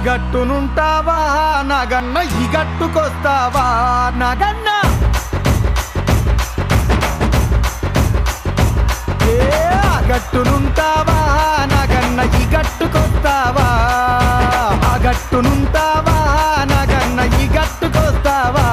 గట్టునుంటావా నగన్న ఈ గట్టుకొస్తావా నగన్న ఏ ఆ గట్టునుంటావా నగన్న ఈ గట్టుకొస్తావా ఆ గట్టునుంటావా నగన్న ఈ గట్టుకొస్తావా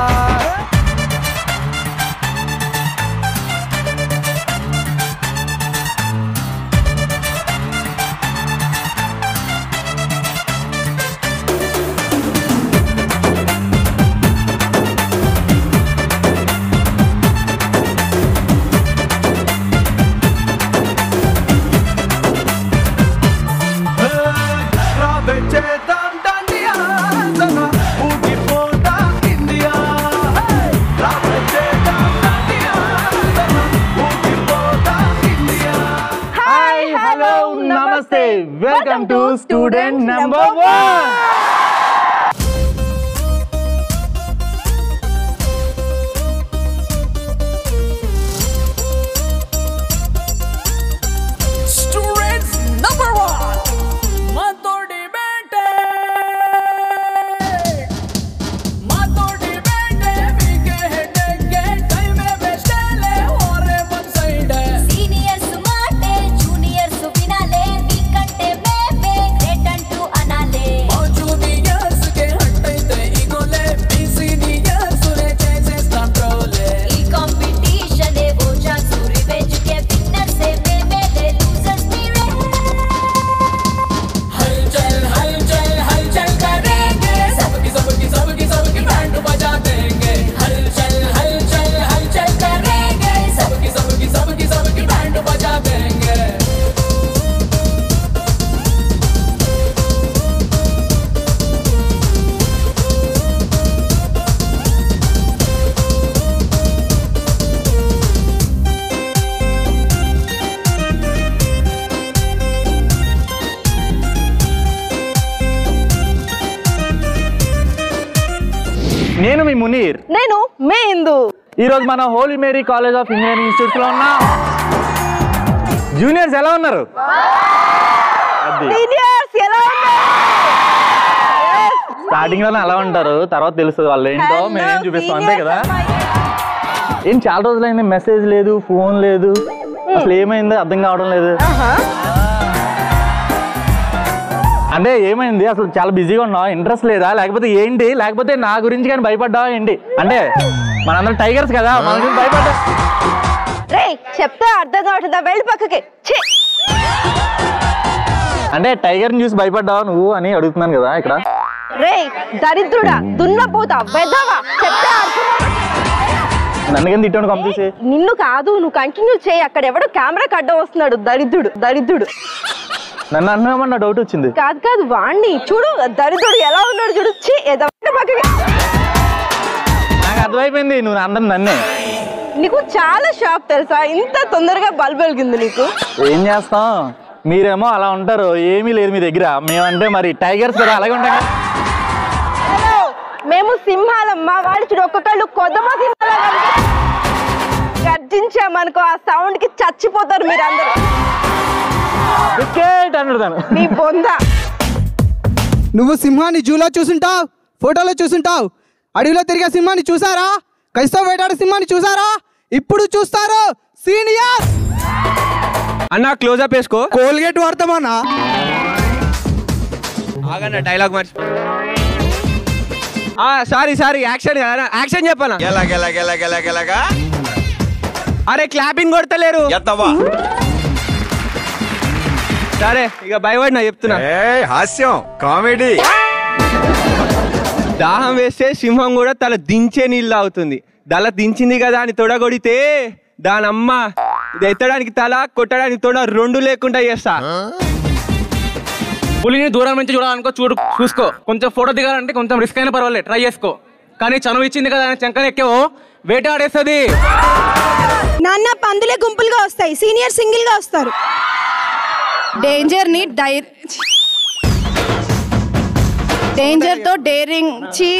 రాబే చేద్దాం దండియా సన ఊగిపోదాం ఇండియా రాబే చేద్దాం దండియా సన ఊగిపోదాం India hi hello namaste welcome to student number one Students number one. Matodi bente. Matodi bente. Vike hedege. Time bestele. Ore one side. Seniors మాటే జూనియర్స్ వినాలే నీకంటే మేమే గ్రేట్ అంటూ అనాలే మా juniors ke హట్టయితే ఇగోలే. మీ seniors నే చేసేస్తాం ట్రోలే. ఈ కాంపిటీషన్ ఏ ఓ ఛాన్స్ రివెంజ్ కే విన్నర్స్ ఏ మేమే లూజర్స్ మీరే हलचल हलचल हलचल करेंगे सबकी सबकी सबकी सबकी बैंड बजा देंगे हलचल हलचल हलचल करेंगे सबकी सबकी सबकी सबकी बैंड बजा देंगे నేను మీ మునీర్ నేను మే ఇందు ఈ రోజు మన Holy Mary College of Engineering Institute లో ఉన్నాం జూనియర్స్ ఎలా ఉన్నారు అది సీనియర్స్ ఎలా ఉన్నారు స్టార్టింగ్ లోనే ఎలా ఉంటారు తర్వాత తెలుస్తుంది వాళ్ళు ఏంటో మేము ఏం చూపిస్తాం అంతే కదా ఏం చాలా రోజులైంది మెసేజ్ లేదు ఫోన్ లేదు అసలు ఏమైంది అర్థం కావడం లేదు అంటే ఏమైంది అసలు చాలా బిజీగా ఉన్నావా ఇంట్రెస్ట్ లేదా లేకపోతే ఏంటి లేకపోతే నా గురించి కానీ భయపడ్డావా ఏంటి అంటే మనందరం టైగర్స్ కదా మన గురించి భయపడ్డా రే చెప్తే అర్థం కావట్లేదా వెళ్ళి పక్కకి ఛీ! అంటే టైగర్ని చూసి భయపడ్డావా నువ్వు అని అడుగుతున్నాను కదా ఇక్కడ రే దరిద్రుడా దున్నపోతా వెదవా చెప్తే అర్థం నన్ను కానీ తిట్టాను కంప్లీట్ నిన్ను కాదు నువ్వు కంటిన్యూ చేయి అక్కడ ఎవడో కెమెరా కడ్డ వస్తున్నాడు దరిద్రుడు దరిద్రుడు నన్ను అన్నామన్న డౌట్ వచ్చింది కాదు కాదు వాణ్ణి చూడు దరిద్రుడు ఎలా ఉన్నాడు చూడు ఛీ ఎదవ పక్కకి నాకు అర్థమైపోయింది నువ్వు అందరం నన్నే నీకు చాలా షాక్ తెలుసా ఇంత తొందరగా బల్బ్ వెలిగింది నీకు ఏం చేస్తాం మీరేమో అలా ఉంటారు ఏమీ లేదు మీ దగ్గర మేమంటే మరి టైగర్స్ కదా అలాగే ఉంటాం కదా. హలో మేము సింహాలమ్మ వాళ్ళు చూడు ఒక్కొక్కళ్ళు కొద్దమ సింహాల గర్జించామనుకో ఆ సౌండ్ కి చచ్చిపోతారు మీరందరూ క్రికెట్ అన్నాడు నీ బొంద నువ్వు సింహాన్ని జూలో చూసుంటావు ఫోటోలో చూసుంటావు అడవిలో తిరిగే సింహాన్ని చూసారా కసితో వేటాడే సింహాన్ని చూసారా ఇప్పుడు చూస్తారు సీనియర్ అన్న క్లోజప్ వేసుకో కోల్గేట్ వాడతామన్నా ఆగన్న డైలాగ్ మర్చి సారీ సారీ యాక్షన్ కదా యాక్షన్ చెప్పనా ఎలాగెలాగెలాగెలాగెలాగా అరే క్లాపింగ్ కొడతలేరు ఎత్తవా సరే ఇక భయపడినా చెప్తున్నా ఏ హాస్యం కామెడీ దాహం వేస్తే సింహం కూడా తల దించే నీళ్ళు అవుతుంది దళ దించింది కదా అని తొడగొడితే దాని అమ్మ ఇది ఎత్తడానికి తల కొట్టడానికి తొడ రెండు లేకుండా చేస్తా పులిని దూరం నుంచి చూడాలనుకో చూడు చూసుకో కొంచెం ఫోటో దిగాలంటే కొంచెం రిస్క్ అయినా పర్వాలేదు ట్రై చేసుకో కానీ చనువు ఇచ్చింది కదా అని చెంకన ఎక్కేవో వేటాడేస్తుంది నాన్న పందులే గుంపులుగా వస్తాయి సీనియర్ సింగిల్ గా వస్తారు డేంజర్ ని డై డేంజర్ తో డేరింగ్ చీ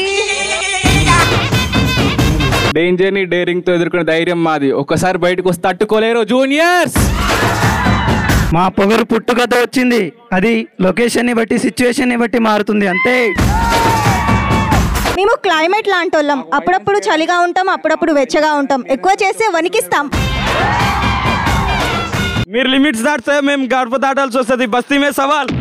డేంజర్ ని డేరింగ్ తో ఎదుర్కొనే ధైర్యం మాది ఒక్కసారి బయటకు వస్తే తట్టుకోలేరు జూనియర్స్ మా పొగరు పుట్టుకతో వచ్చింది అది లొకేషన్ని బట్టి సిచ్యువేషన్ని బట్టి మారుతుంది అంతే మేము క్లైమేట్ లాంటి వాళ్ళం అప్పుడప్పుడు చలిగా ఉంటాం అప్పుడప్పుడు వెచ్చగా ఉంటాం ఎక్కువ చేస్తే వణికిస్తాం మీరు లిమిట్స్ దాటితే మేము గడప దాటాల్సి వస్తుంది బస్తీ మే సవాల్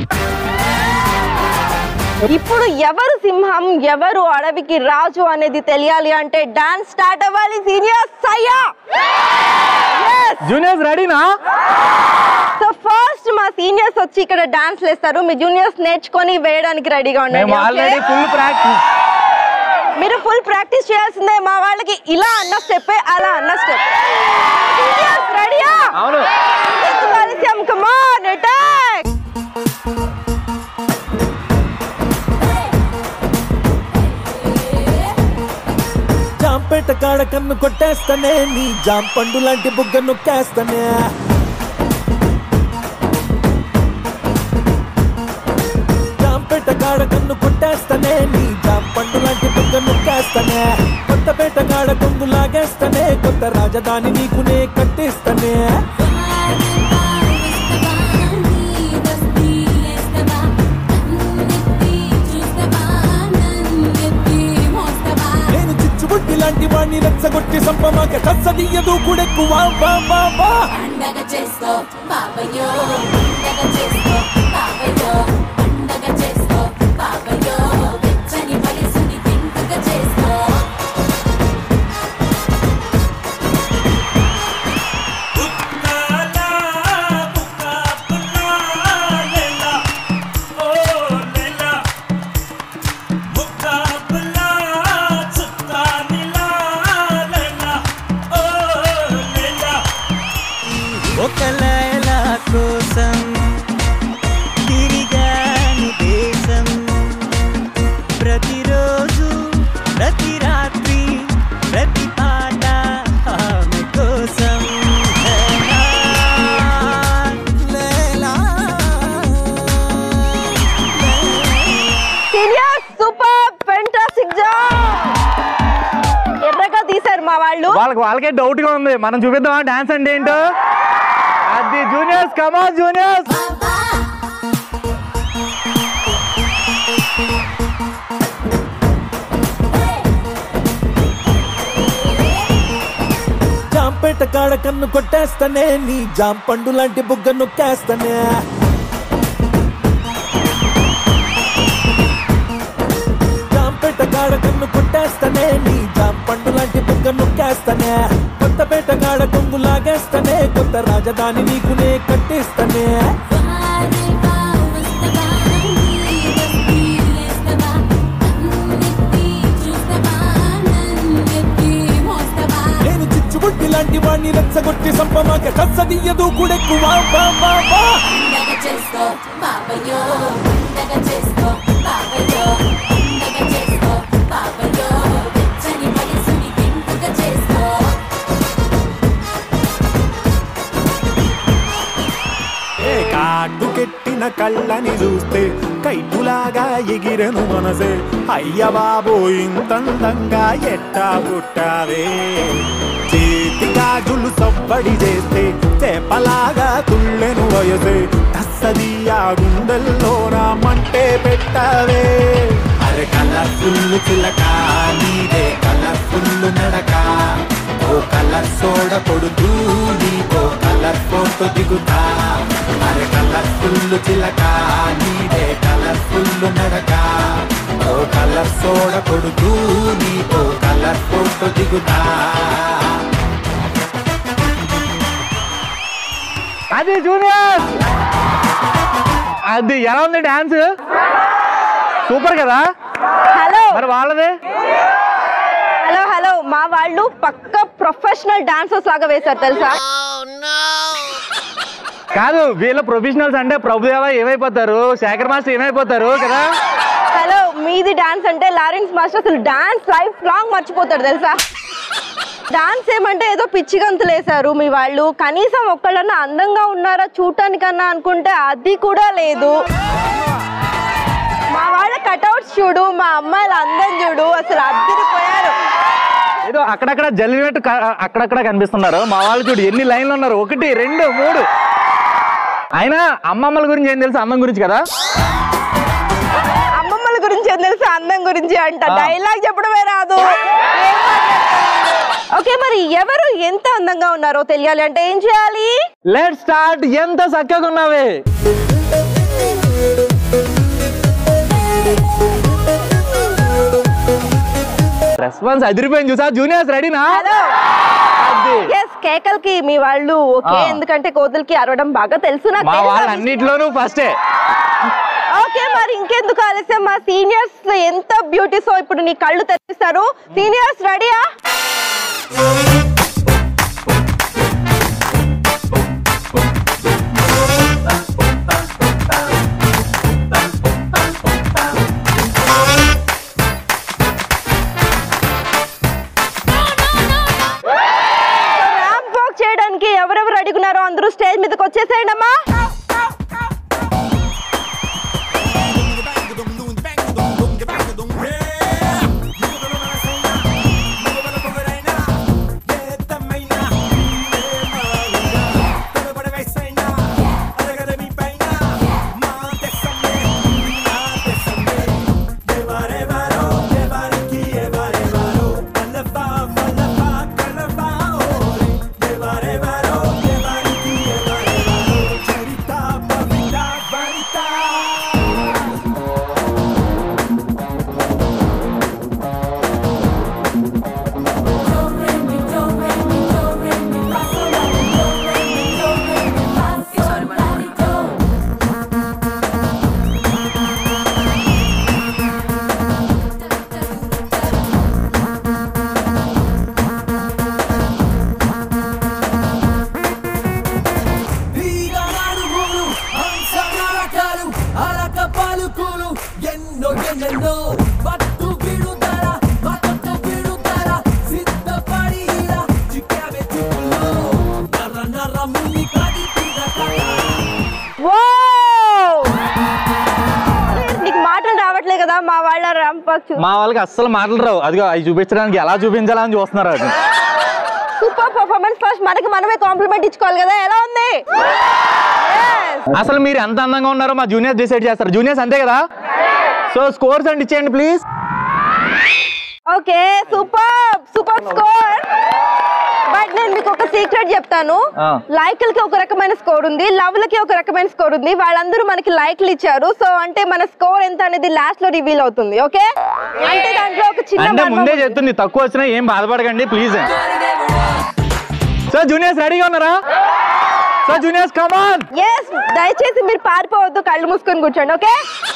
ఇప్పుడు ఎవరు సింహం ఎవరు అడవికి రాజు అనేది తెలియాలి అంటే డాన్స్ స్టార్ట్ అవ్వాలి సీనియర్ సయ్యా జూనియర్స్ రెడీనా సో ఫస్ట్ మా సీనియర్స్ వచ్చి ఇక్కడ డాన్స్ వేస్తారు మీ జూనియర్స్ నేర్చుకొని వేయడానికి రెడీగా మేము ఉండండి ఆల్రెడీ okay? ఫుల్ ప్రాక్టీస్ మీరు ఫుల్ ప్రాక్టీస్ చేయాల్సిందే మా వాళ్ళకి ఇలా అన్న స్టెప్ అలా అన్న స్టెప్ రెడీయా అవును కలిసాం కమాన్ అటాక్ జాంపేట కాడ కన్ను కొట్టేస్తానే నీ జాం పండు లాంటి బుగ్గ నొక్కేస్తానే జాంపేట కాడ కన్ను కొట్టేస్తానే నీ జాం పండు లాంటి బుగ్గ నొక్కేస్తానే కొత్తపేట కాడ కొంగు లాగేస్తానే కొత్త రాజధాని నీకునే కట్టేస్తానే నేను చిచ్చుబుట్టి లాంటి వాడిని రెచ్చగొట్టి సంపమాక కచ్చదీయదు కూడెక్కు వా వా వా వా చేసుకో బాబయ్యో పండగ చేసుకో బాబయ్యో పండగ చేసుకో బాబయ్యో వెచ్చని వయసుని విందుగా చేసుకో ఒక లైలా కోసం తిరిగాను దేశం ప్రతిరోజు ప్రతి రాత్రి ప్రతి పాట ఆమె కోసం Laila, senior super fantastic job ఎర్రగా తీశారు మా వాళ్ళు వాళ్ళకి వాళ్ళకే డౌట్ గా ఉంది మనం చూపిద్దామా డాన్స్ అంటే ఏంటో అది జూనియర్స్ కమా జూనియర్స్ జాంపేట కాడ కన్ను కొట్టేస్తానే నీ జాం పండు లాంటి బుగ్గ నొక్కేస్తానే జాంపేట కాడ కన్ను కొట్టేస్తానే నీ జాం పండు లాంటి బుగ్గ నొక్కేస్తానే కొత్తపేట కాడ కొంగు లాగేస్తానే కొత్త రాజధాని నీకునే కట్టేస్తానే నేను చిచ్చుబుట్టి లాంటి వాడిని రెచ్చగొట్టి సంపమాక కచ్చదీయదు కూడెక్కు వా వా వా వా పండగ చేసుకో బాబయ్యో పండగ చేసుకో బాబయ్యో పండగ చేసుకో బాబయ్యో వెచ్చని వయసుని విందుగా చేసుకో ఏ కాటు కెట్టిన కళ్ళని చూస్తే కైపులాగా ఎగిరెను మనసే అయ్య బాబో ఇంతందంగా ఎట్టా పుట్టావే చేతి గాజులు సవ్వడి చేస్తే చేపలాగా తుళ్ళెను వయసే తస్సదియా గుండెల్లో నా మంటే పెట్టావే అరే కలర్ఫుల్ చిలక నీదే కలర్ఫుల్ నడక ఓ కలర్ సోడ కొడుతూ నీకో కలర్ ఫోటో దిగుతా అరే కలర్ఫుల్ చిలక నీదే కలర్ఫుల్ నడక ఓ కలర్ సోడ కొడుతూ నీకో కలర్ ఫోటో దిగుతా అది జూనియర్స్ అది ఎలా ఉంది డాన్స్ సూపర్ కదా హలో మరి వాళ్ళదే హలో హలో మా వాళ్ళు పక్క ప్రొఫెషనల్ డాన్సర్స్ లాగా వేశారు తెలుసా కాదు వీళ్ళ ప్రొఫెషనల్స్ అంటే ప్రభుదేవ ఏమైపోతారు శేఖర్ మాస్టర్ ఏమైపోతారు కదా హలో మీది డాన్స్ అంటే లారెన్స్ మాస్టర్ అసలు డాన్స్ లైఫ్ లాంగ్ మర్చిపోతాడు తెలుసా డాన్స్ ఏమంటే ఏదో పిచ్చి గంతులు వేశారు మీ వాళ్ళు కనీసం ఒక్కళ్ళన్నా అందంగా ఉన్నారా చూడటానికన్నా అనుకుంటే అది కూడా లేదు మా వాళ్ళ కటౌట్స్ చూడు మా అమ్మాయిల అందం చూడు అసలు అద్దరిపోయారు ఏదో అక్కడక్కడ జల్లినట్టు క- అక్కడక్కడ కనిపిస్తున్నారు మా వాళ్ళు చూడు ఎన్ని లైన్లు ఉన్నారు ఒకటి రెండు మూడు అయినా అమ్మమ్మల గురించి ఏం తెలుసు అందం గురించి కదా అమ్మమ్మల గురించి ఏం తెలుసు అందం గురించి అంట ఆ. డైలాగ్ చెప్పడమే రాదు ఓకే మరి ఎవరు ఎంత అందంగా ఉన్నారో తెలియాలి అంటే ఏం చేయాలి లెట్ స్టార్ట్ ఎంత చక్కగా ఉన్నావే రెస్పాన్స్ అదిరిపోయింది చూసా జూనియర్స్ రెడీనా ఎస్ కేకల్కి మీ వాళ్ళు ఓకే ఆ. ఎందుకంటే కోతులకి అరవడం బాగా తెలుసు నాకు మా తెలుసు ఆ వాళ్ళు విషయం. అన్నిట్లోనూ ఫస్టే ఓకే మరి ఇంకెందుకు ఆలస్యం మా సీనియర్స్ ఎంత బ్యూటీ సో ఇప్పుడు నీ కళ్ళు తెరిపిస్తారు సీనియర్స్ రెడీయా ర్యాంప్ వాక్ చేయడానికి ఎవరెవరు అడుగున్నారో అందరూ స్టేజ్ మీదకి వచ్చేసేయండి అమ్మా ఎన్నో ఎన్నెన్నో పట్టు విడుదల పట్టు విడుదల సిద్ధపడి ఇలా చిక్కావే చుట్టూ నర నర ముని కడిపిన నీకు మాటలు రావట్లేదు కదా మా వాళ్ళ ర్యాంప్ వాక్ చూ మా వాళ్ళకి అస్సలు మాటలు రావు అదిగో అవి చూపించడానికి ఎలా చూపించాలా అని చూస్తున్నారు అది సూపర్ పర్ఫార్మెన్స్ ఫస్ట్ మనకి మనమే కాంప్లిమెంట్ ఇచ్చుకోవాలి కదా ఎలా ఉంది అసలు మీరు ఎంత అందంగా ఉన్నారో మా జూనియర్స్ డిసైడ్ చేస్తారు జూనియర్స్ అంతే కదా సో స్కోర్స్ అండ్ ఇచ్చేయండి please okay super super score but నేను మీకు ఒక సీక్రెట్ చెప్తాను ఆ. లైక్లకి ఒక రకమైన స్కోర్ ఉంది లవ్లకి ఒక రకమైన స్కోర్ ఉంది వాళ్ళందరూ మనకి లైక్లు ఇచ్చారు సో అంటే మన స్కోర్ ఎంత అనేది లాస్ట్ లో రివీల్ అవుతుంది ఓకే అంటే దాంట్లో ఒక చిన్న అంటే మర్మం ముందే ఉంది. చెప్తుంది తక్కువ వచ్చినా ఏం బాధపడకండి ప్లీజ్ సో జూనియర్స్ రెడీగా ఉన్నారా సో జూనియర్స్ కమాన్ Yes, దయచేసి మీరు పారిపోవద్దు కళ్ళు మూసుకొని కూర్చోండి ఓకే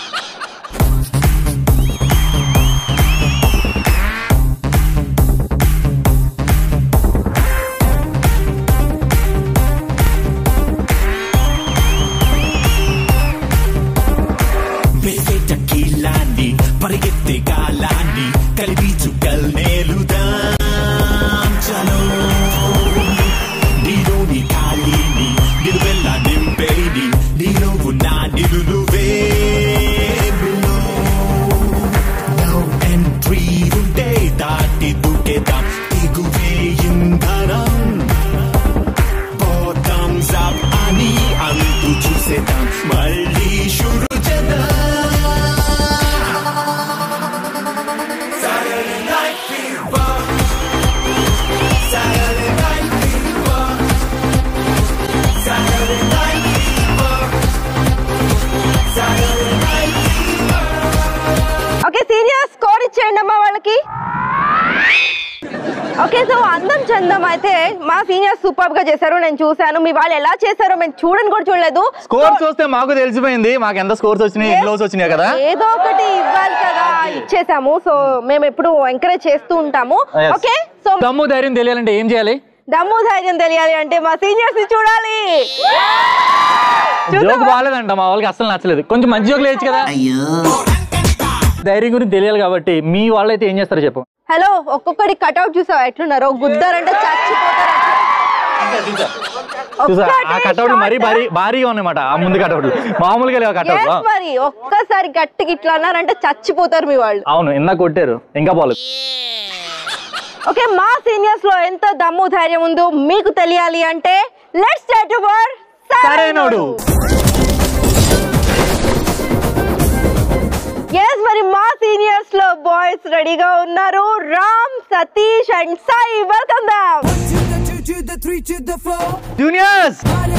వేసేట కీలాన్ని పరిగెత్తే కాలాన్ని కలిపి చుక్కల్నేలుదాం చలో నీలోని ఖాళీని నిలువెల్ల నింపేది నీలో ఉన్న నిలువే ఎంట్రీ ఉంటే దాటి దూకేద్దాం దిగువే ఇంధనం బాటమ్స్ అప్ అని అంతు చూసేద్దాం మళ్ళీ షురు చేద్దాం Saturday night fever. Saturday night fever. Saturday night fever. Saturday night fever. Okay senior score ఇచ్చేయండి అమ్మా వాళ్ళకి ఓకే సో అందం చందం అయితే మా సీనియర్ సూపర్ గా చేశారు నేను చూశాను మీ వాళ్ళు ఎలా చేశారో మేము చూడని కూడా చూడలేదు స్కోర్స్ చూస్తే మాకు తెలిసిపోయింది మాకు ఎంత స్కోర్స్ వచ్చినాయి ఎన్ని లోస్ వచ్చినాయి కదా ఏదో ఒకటి ఇవ్వాలి కదా ఇచ్చేసాము సో మేము ఎప్పుడు ఎంకరేజ్ చేస్తూ ఉంటాము Yes. ఓకే సో దమ్ము ధైర్యం తెలియాలంటే ఏం చేయాలి దమ్ము ధైర్యం తెలియాలి అంటే మా సీనియర్స్ ని చూడాలి జోక్ బాగాలేదంట మా వాళ్ళకి అసలు నచ్చలేదు కొంచెం మంచి జోక్ లేచ్చు కదా ధైర్యం గురించి తెలియాలి కాబట్టి మీ వాళ్ళైతే ఏం చేస్తారో చెప్పు హలో ఒక్కొక్కడి కట్అవుట్ చూసావా ఎట్లున్నారో గుద్దారంటే చచ్చిపోతారు చూసా ఆ ఒక్కటే కట్అవుట్ మరీ shot. భారీ భారీగా ఉన్నమాట ఆ ముందు కట్అవుట్ మామూలుగా లేవు Yes, కట్అవుట్ మరి ఒక్కసారి గట్టిగా ఇట్లా అన్నారంటే చచ్చిపోతారు మీ వాళ్ళు అవును ఇందాక కొట్టారు ఇంకా పోలేదు ఓకే మా సీనియర్స్ లో ఎంత దమ్ము ధైర్యం ఉందో మీకు తెలియాలి అంటే లెట్స్ స్టార్ట్ అవర్ సరైనోడు ఎస్ మరి మా సీనియర్స్ లో బాయ్స్ రెడీగా ఉన్నారు రామ్ సతీష్ అండ్ సాయి వెల్కమ్ దమ్ జూనియర్స్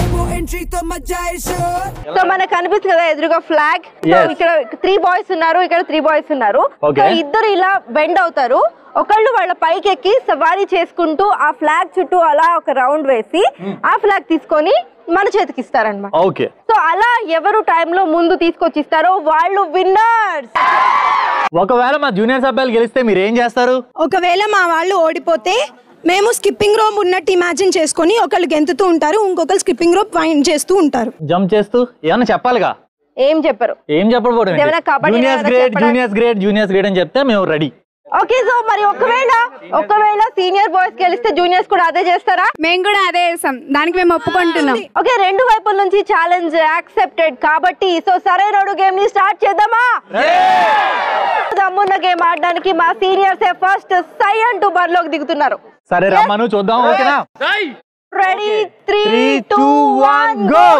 సో మనకు కనిపిస్తుంది కదా ఎదురుగా ఫ్లాగ్ సో Yes. ఇక్కడ త్రీ బాయ్స్ ఉన్నారు ఇక్కడ త్రీ బాయ్స్ ఉన్నారు Okay. సో ఇద్దరు ఇలా బెండ్ అవుతారు ఒకళ్ళు వాళ్ళ పైకి ఎక్కి సవారీ చేసుకుంటూ ఆ ఫ్లాగ్ చుట్టూ అలా ఒక రౌండ్ వేసి ఆ ఫ్లాగ్ తీసుకొని మన చేతికి ఇస్తారనమాట ఓకే సో అలా ఎవరు టైంలో ముందు తీసుకొచ్చి ఇస్తారో వాళ్ళు విన్నర్స్ ఒకవేళ మా జూనియర్ సభ్యులు గెలిస్తే మీరు ఏం చేస్తారు ఒకవేళ మా వాళ్ళు ఓడిపోతే మేము స్కిప్పింగ్ రోప్ ఉన్నట్టు ఇమాజిన్ చేసుకొని ఒకళ్ళు గెంతుతూ ఉంటారు ఇంకొకరు స్కిప్పింగ్ రోప్ వైండ్ చేస్తూ ఉంటారు జంప్ చేస్తూ ఏమన్నా చెప్పాలిగా ఏం చెప్పరు ఏం చెప్పకపోవడం ఏమైనా కబడ్డీ జూనియర్స్ ఏమైనా గ్రేట్ చెప్పడా? జూనియర్స్ గ్రేట్ జూనియర్స్ గ్రేట్ అని చెప్తే మేము రెడీ ఓకే సో మరి ఒకవేళ ఒకవేళ సీనియర్ బాయ్స్ గెలిస్తే జూనియర్స్ కూడా అదే చేస్తారా మేము కూడా అదే చేస్తాం దానికి మేము ఒప్పుకుంటున్నాం ఓకే రెండు వైపుల నుంచి ఛాలెంజ్ యాక్సెప్టెడ్ కాబట్టి సో సరైన గేమ్ ని స్టార్ట్ చేద్దామా దమ్మున్న గేమ్ ఆడడానికి మా సీనియర్స్ ఫస్ట్ సై అంటూ బరిలోకి దిగుతున్నారు సరే రమ్మను చూద్దాం ఓకేనా ready three three two two one one go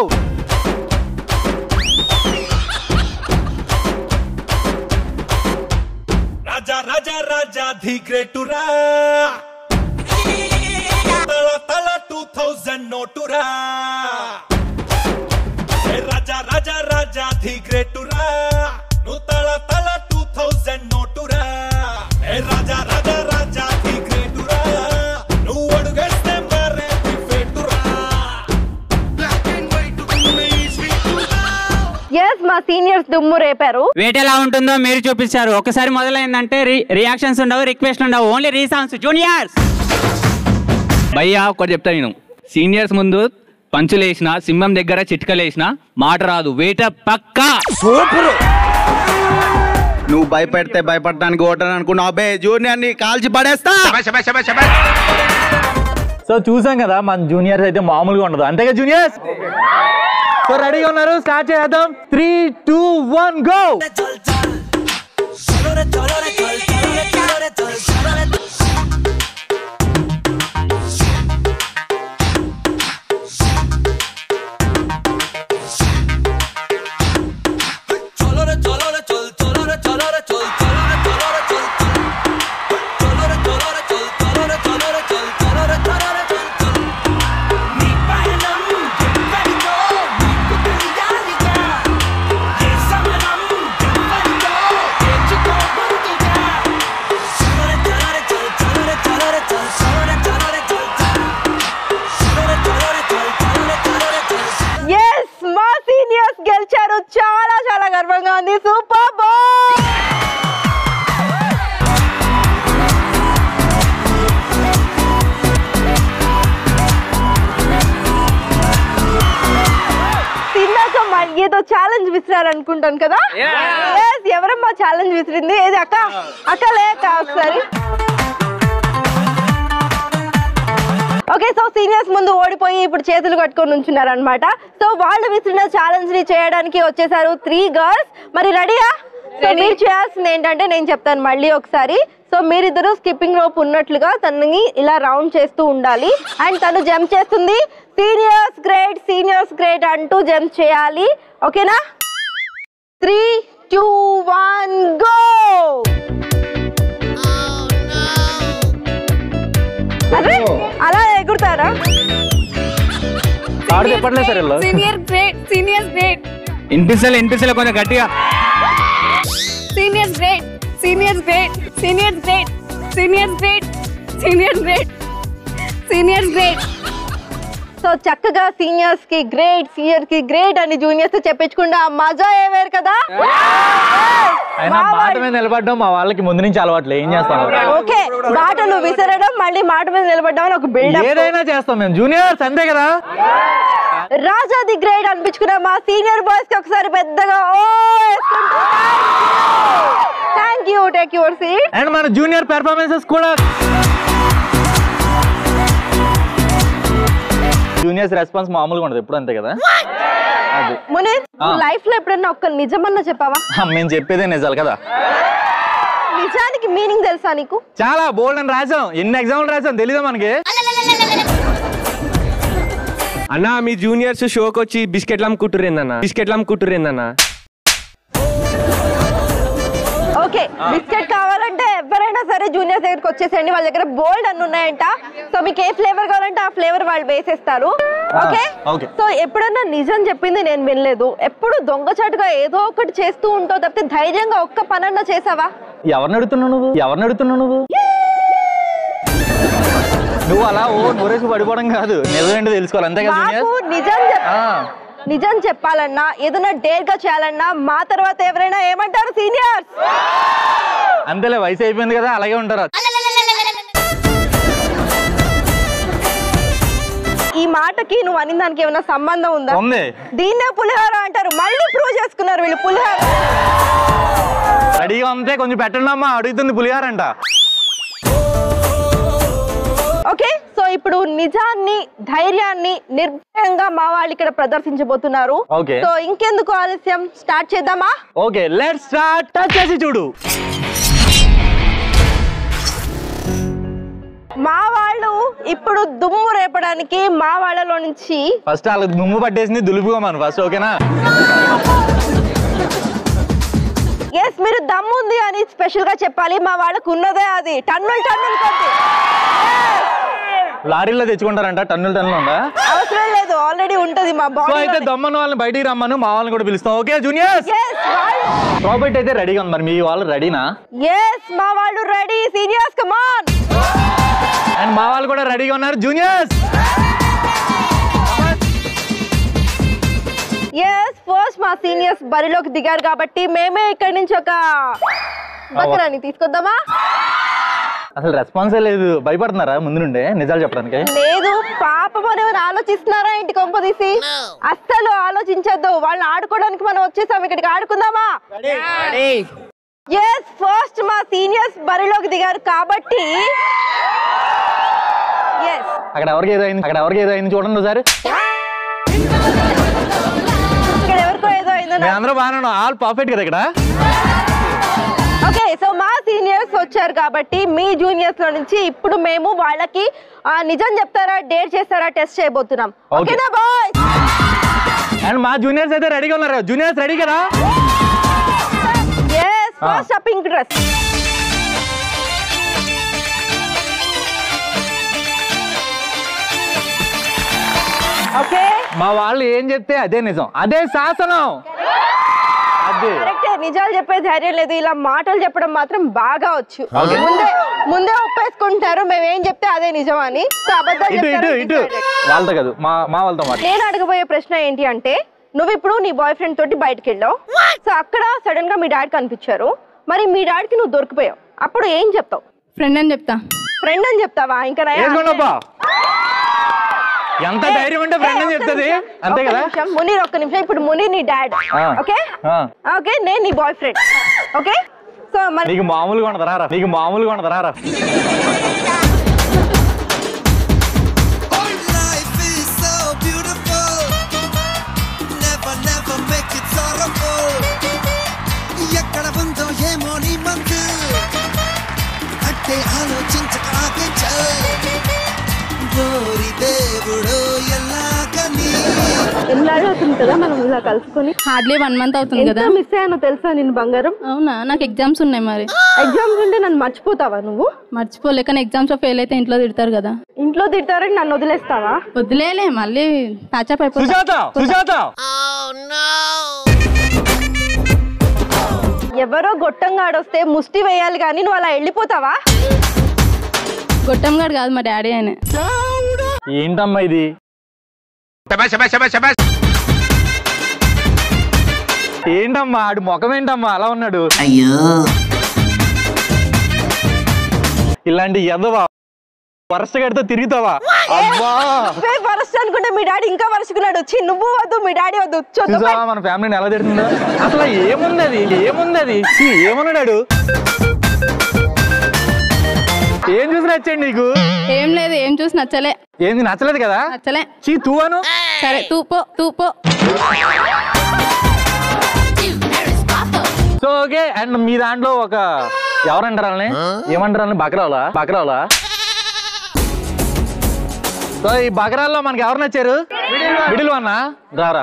Raja Raja Raja the గ్రేటురా తల తల టూ థౌజండ్ నోటురా ఏ రాజా రాజా రాజా ది గ్రేటురా నువ్వు తల తల టూ థౌజండ్ నోటురా ఏ రాజా రాజా రాజా ది గ్రేటురా నువ్వు అడుగేస్తే మరే ది ఫేటురా బ్లాక్ అండ్ వైట్ ఎస్ మా సీనియర్స్ దుమ్ము రేపారు వెయిట్ ఎలా ఉంటుందో మీరు చూపించారు ఒకసారి మొదలైందంటే రియాక్షన్స్ ఉండవు రిక్వెస్ట్ ఉండవు ఓన్లీ రీసాంగ్స్ జూనియర్స్ భయ్యా ఒకటి చెప్తా నేను సీనియర్స్ ముందు పంచులేసిన సింహం దగ్గర చిట్కలేసిన మాట రాదు వేట పక్కా సూపర్ నువ్వు భయపెడితే భయపడటానికి ఓటాను అనుకున్నావు అబ్బే జూనియర్ ని కాల్చి పడేస్తా సో చూసాం కదా మన జూనియర్స్ అయితే మామూలుగా ఉండదు అంతేగా జూనియర్స్ సో రెడీగా ఉన్నారు స్టార్ట్ చేద్దాం three two one go yes మా సీనియర్స్ గెలిచారు చాలా చాలా గర్వంగా ఉంది సూపర్ బాయ్ తిన్నాక మళ్ళీ ఏదో ఛాలెంజ్ విసిరారు అనుకుంటాను కదా Yes, ఎవరమ్మా ఛాలెంజ్ విసిరింది ఏది అక్క అక్క లేక ఒకసారి ఓకే సో సీనియర్స్ ముందు ఓడిపోయి ఇప్పుడు చేతులు కట్టుకొని ఉంచున్నారు అనమాట సో వాళ్ళు విసిరిన ఛాలెంజ్ ని చేయడానికి వచ్చేసారు త్రీ గర్ల్స్ మరి రెడీయా సో మీరు చేయాల్సింది ఏంటంటే నేను చెప్తాను మళ్ళీ ఒకసారి సో మీరిద్దరు స్కిప్పింగ్ రోప్ ఉన్నట్లుగా తనని ఇలా రౌండ్ చేస్తూ ఉండాలి అండ్ తను జంప్ చేస్తుంది సీనియర్స్ గ్రేట్ సీనియర్స్ గ్రేట్ అంటూ జంప్ చేయాలి ఓకేనా త్రీ టూ వన్ గో అరే అలా ఎగురుతారా ఆడు చెప్పట్లేదు సార్ వీళ్ళు. సీనియర్ గ్రేట్ సీనియర్స్ గ్రేట్ ఇన్పిస్తలే ఇన్పిస్తలే కొంచెం గట్టిగా seniors great seniors great seniors great seniors great seniors great seniors great so చక్కగా సీనియర్స్ కి గ్రేట్ సీనియర్ కి గ్రేట్ అని జూనియర్స్ తో చెప్పించకుండా మజా ఏవేరు కదా అయినా మాట మీద నిలబడడం మా వాళ్ళకి ముందు నుంచి అలవాట్లు ఏం చేస్తాం ఓకే బాటలు విసరడం మళ్ళీ మాట మీద నిలబడడం అని ఒక బిల్డప్ ఏదైనా చేస్తాం మేము జూనియర్స్ అంతే కదా రాజా ది గ్రేట్ అనిపించుకున్న మా సీనియర్ బాయ్స్ కి ఒకసారి పెద్దగా ఓ thank you take your seat and మన జూనియర్ పెర్ఫార్మెన్సెస్ కూడా జూనియర్స్ రెస్పాన్స్ మామూలుగా ఉండదు ఎప్పుడు అంతే కదా అది మునీత్ ఆ. లైఫ్ లో ఎప్పుడన్నా ఒక్క నిజమన్నా చెప్పావా ఆ, మేము చెప్పేదే నిజాలు కదా నిజానికి మీనింగ్ తెలుసా నీకు చాలా బోల్డ్ అని రాసాం ఎన్ని ఎగ్జామ్లు రాసాం తెలీదా మనకి అన్నా మీ జూనియర్స్ షోకి వచ్చి బిస్కెట్లు అమ్ముకుంటురేందన్న బిస్కెట్లు అమ్ముకుంటురేందన్న ఓకే బిస్కెట్ కావాలంటే ఎవరైనా సరే జూనియర్స్ దగ్గరికి వచ్చేసేయండి వాళ్ళ దగ్గర బోల్డ్ అన్ని ఉన్నాయంట సో మీకు ఏ ఫ్లేవర్ కావాలంటే ఆ ఫ్లేవర్ వాళ్ళు వేసేస్తారు ఓకే ఓకే సో ఎప్పుడన్నా నిజం చెప్పింది నేను వినలేదు ఎప్పుడు దొంగచాటుగా ఏదో ఒకటి చేస్తూ ఉంటావు తప్పితే ధైర్యంగా ఒక్క పనన్నా చేసావా ఎవరిని అడుగుతున్నావు నువ్వు ఎవరిని అడుగుతున్నావు నువ్వు నువ్వు అలా ఓ నూరేసి పడిపోవడం కాదు నిజమేంటో తెలుసుకోవాలి అంతే కదా మాకు జూనియర్ నిజం చెప్ నిజం చెప్పాలన్నా ఏదైనా డేర్ గా చేయాలన్నా మా తర్వాత ఎవరైనా ఏమంటారు సీనియర్స్ అంతేలే వయసు అయిపోయింది కదా అలాగే ఉంటారు ఈ మాటకి నువ్వు అనిన దానికి ఏమైనా సంబంధం ఉందా ఉంది దీన్నే పులిహోర అంటారు మళ్ళీ ప్రూవ్ చేసుకున్నారు వీళ్ళు పులిహోర రెడీగా ఉంటే కొంచెం పెట్టండి అమ్మా అడుగుతుంది పులిహారంట ఓకే సో ఇప్పుడు నిజాన్ని ధైర్యాన్ని నిర్భయంగా మా వాళ్ళు ఇక్కడ ప్రదర్శించబోతున్నారు Okay. సో ఇంకెందుకు ఆలస్యం స్టార్ట్ చేద్దామా ఓకే లెట్ స్టార్ట్ టచ్ చేసి చూడు మా వాళ్ళు ఇప్పుడు దుమ్ము రేపడానికి మా వాళ్ళలో నుంచి ఫస్ట్ వాళ్ళకి దుమ్ము పట్టేసింది దులుపుకోమను ఫస్ట్ ఓకేనా ఎస్ మీరు దమ్ముంది అని స్పెషల్ గా చెప్పాలి మా వాళ్ళకు ఉన్నదే అది టన్నులు టన్నులు కొద్ది లారీలో తెచ్చుకుంటారంట టన్నులు టన్నులు ఉందా అవసరం లేదు ఆల్రెడీ ఉంటది మా సో అయితే బాడీ దమ్మన్న వాళ్ళని బయటికి రమ్మను మా వాళ్ళని కూడా పిలుస్తాం ఓకే జూనియర్స్ ప్రాపర్టీ అయితే రెడీగా ఉంది మరి మీ వాళ్ళు రెడీనా ఎస్ మా వాళ్ళు రెడీ సీనియర్స్ కమాన్ అండ్ మా వాళ్ళు కూడా రెడీగా ఉన్నారు జూనియర్స్ ఎస్ ఫస్ట్ మా సీనియర్స్ బరిలోకి దిగారు కాబట్టి మేమే ఇక్కడి నుంచి ఒక బకరాన్ని తీసుకొద్దామా అసలు రెస్పాన్సే లేదు భయపడుతున్నారా ముందు నుండే నిజాలు చెప్పడానికి లేదు పాపం అని ఏమైనా ఆలోచిస్తున్నారా ఇంటి కొంప తీసి అస్సలు ఆలోచించొద్దు వాళ్ళని ఆడుకోవడానికి మనం వచ్చేసాం ఇక్కడికి ఆడుకుందామా ఎస్ ఫస్ట్ మా సీనియర్స్ బరిలోకి దిగారు కాబట్టి ఎస్ అక్కడ ఎవరికి ఏదో అయింది అక్కడ ఎవరికి ఏదో అయింది చూడండి ఒకసారి ఇక్కడ ఎవరికో ఏదో అయిందో మేము అందరూ బాగానే ఉన్నాం ఆల్ పర్ఫెక్ట్ కదా ఇక్కడ ఓకే సో మా సీనియర్స్ వచ్చారు కాబట్టి మీ జూనియర్స్ లో నుంచి ఇప్పుడు మేము వాళ్ళకి ఆ, నిజం చెప్తారా డేర్ చేస్తారా టెస్ట్ చేయబోతున్నాం Okay. ఓకేనా బాయ్ అండ్ మా జూనియర్స్ అయితే రెడీగా ఉన్నారు జూనియర్స్ రెడీ కదా yes Ah. First pink dress okay మా వాళ్ళు ఏం చెప్తే అదే నిజం అదే శాసనం అదే కరెక్టే నిజాలు చెప్పే ధైర్యం లేదు ఇలా మాటలు చెప్పడం మాత్రం బాగా వచ్చు Okay. ముందే ముందే ఒప్పేసుకుంటారు మేము ఏం చెప్తే అదే నిజం అని సో అబద్ధాలు ఇటు ఇటు చెప్తారు ఇటు వాళ్ళతో కాదు మా మా వాళ్ళతో మాట నేను అడగబోయే ప్రశ్న ఏంటి అంటే నువ్వు ఇప్పుడు నీ బాయ్ ఫ్రెండ్ తోటి బయటకు వెళ్ళావు సో అక్కడ సడన్ గా మీ డాడీ కనిపించారు మరి మీ డాడీకి నువ్వు దొరికిపోయావు అప్పుడు ఏం చెప్తావు ఫ్రెండ్ అని చెప్తా ఫ్రెండ్ అని చెప్తావా ఇంకా నయం. వేసుకోండబ్బా ఎంత ఏ, ధైర్యం అంటే ఫ్రెండ్ ఏ, అని ఒక్క చెప్తుంది నిమిషం, అంతే ఒక్క కదా నిమిషం, మునీర్ ఒక్క నిమిషం ఇప్పుడు మునీర్ నీ డాడ్ ఆ. ఓకే ఆ. ఓకే నేను నీ బాయ్ ఫ్రెండ్ ఓకే సో మరి నీకు మామూలుగా ఉండదు రారా నీకు మామూలుగా ఉండదు రారా Life is so beautiful. Never, never make it sorrowful. ఎక్కడ ఉందో ఏమో నీ మందు అట్టే ఆలోచించక ఆగే గోరి దేవుడు ఎల్లాగని ఎన్నాళ్ళు అవుతుంది కదా మనం ఇలా కలుసుకొని హార్డ్లీ వన్ మంత్ అవుతుంది ఎంత కదా మిస్ అయ్యానో తెలుసా నేను బంగారం అవునా నాకు ఎగ్జామ్స్ ఉన్నాయి మరి ఎగ్జామ్స్ ఉంటే నన్ను మర్చిపోతావా నువ్వు మర్చిపోలే కానీ ఎగ్జామ్స్ లో ఫెయిల్ అయితే ఇంట్లో తిడతారు కదా ఇంట్లో తిడతారని నన్ను వదిలేస్తావా వదిలేలే మళ్ళీ ప్యాచప్ సుజాత సుజాత ఎవరో గొట్టంగాడొస్తే ముష్టి వేయాలి కానీ నువ్వు అలా వెళ్ళిపోతావా గొట్టంగాడు కాదు మా డాడీ ఆయన ఏంటమ్మా ఇది ఏంటమ్మా ఆడి ముఖం ఏంటమ్మా అలా ఉన్నాడు అయ్యో ఇలాంటి ఎదవా వరుస గడితో తిరుగుతావా అబ్బా వరస్ట్ అనుకుంటే మీ డాడీ ఇంకా వరుసుకున్నాడు వచ్చి నువ్వు వద్దు మీ డాడీ వద్దు చొద్దు చూసావా మన ఫ్యామిలీని ఎలా తిడుతుందో అసలు ఏముంది అది ఏముంది అది ఛీ, ఏమన్నాడు ఏం చూసి నచ్చండి నీకు ఏం లేదు ఏం చూసి నచ్చలే ఏంది నచ్చలేదు కదా నచ్చలే చీ తూ అను సరే తూపో తూపో సో ఓకే అండ్ మీ దాంట్లో ఒక ఎవరంటారు వాళ్ళని ఏమంటారు వాళ్ళని బకరావులా బకరావులా సో సో ఈ బగరాల్లో మనకి ఎవరు నచ్చారు మిడిల్ వన్ రారా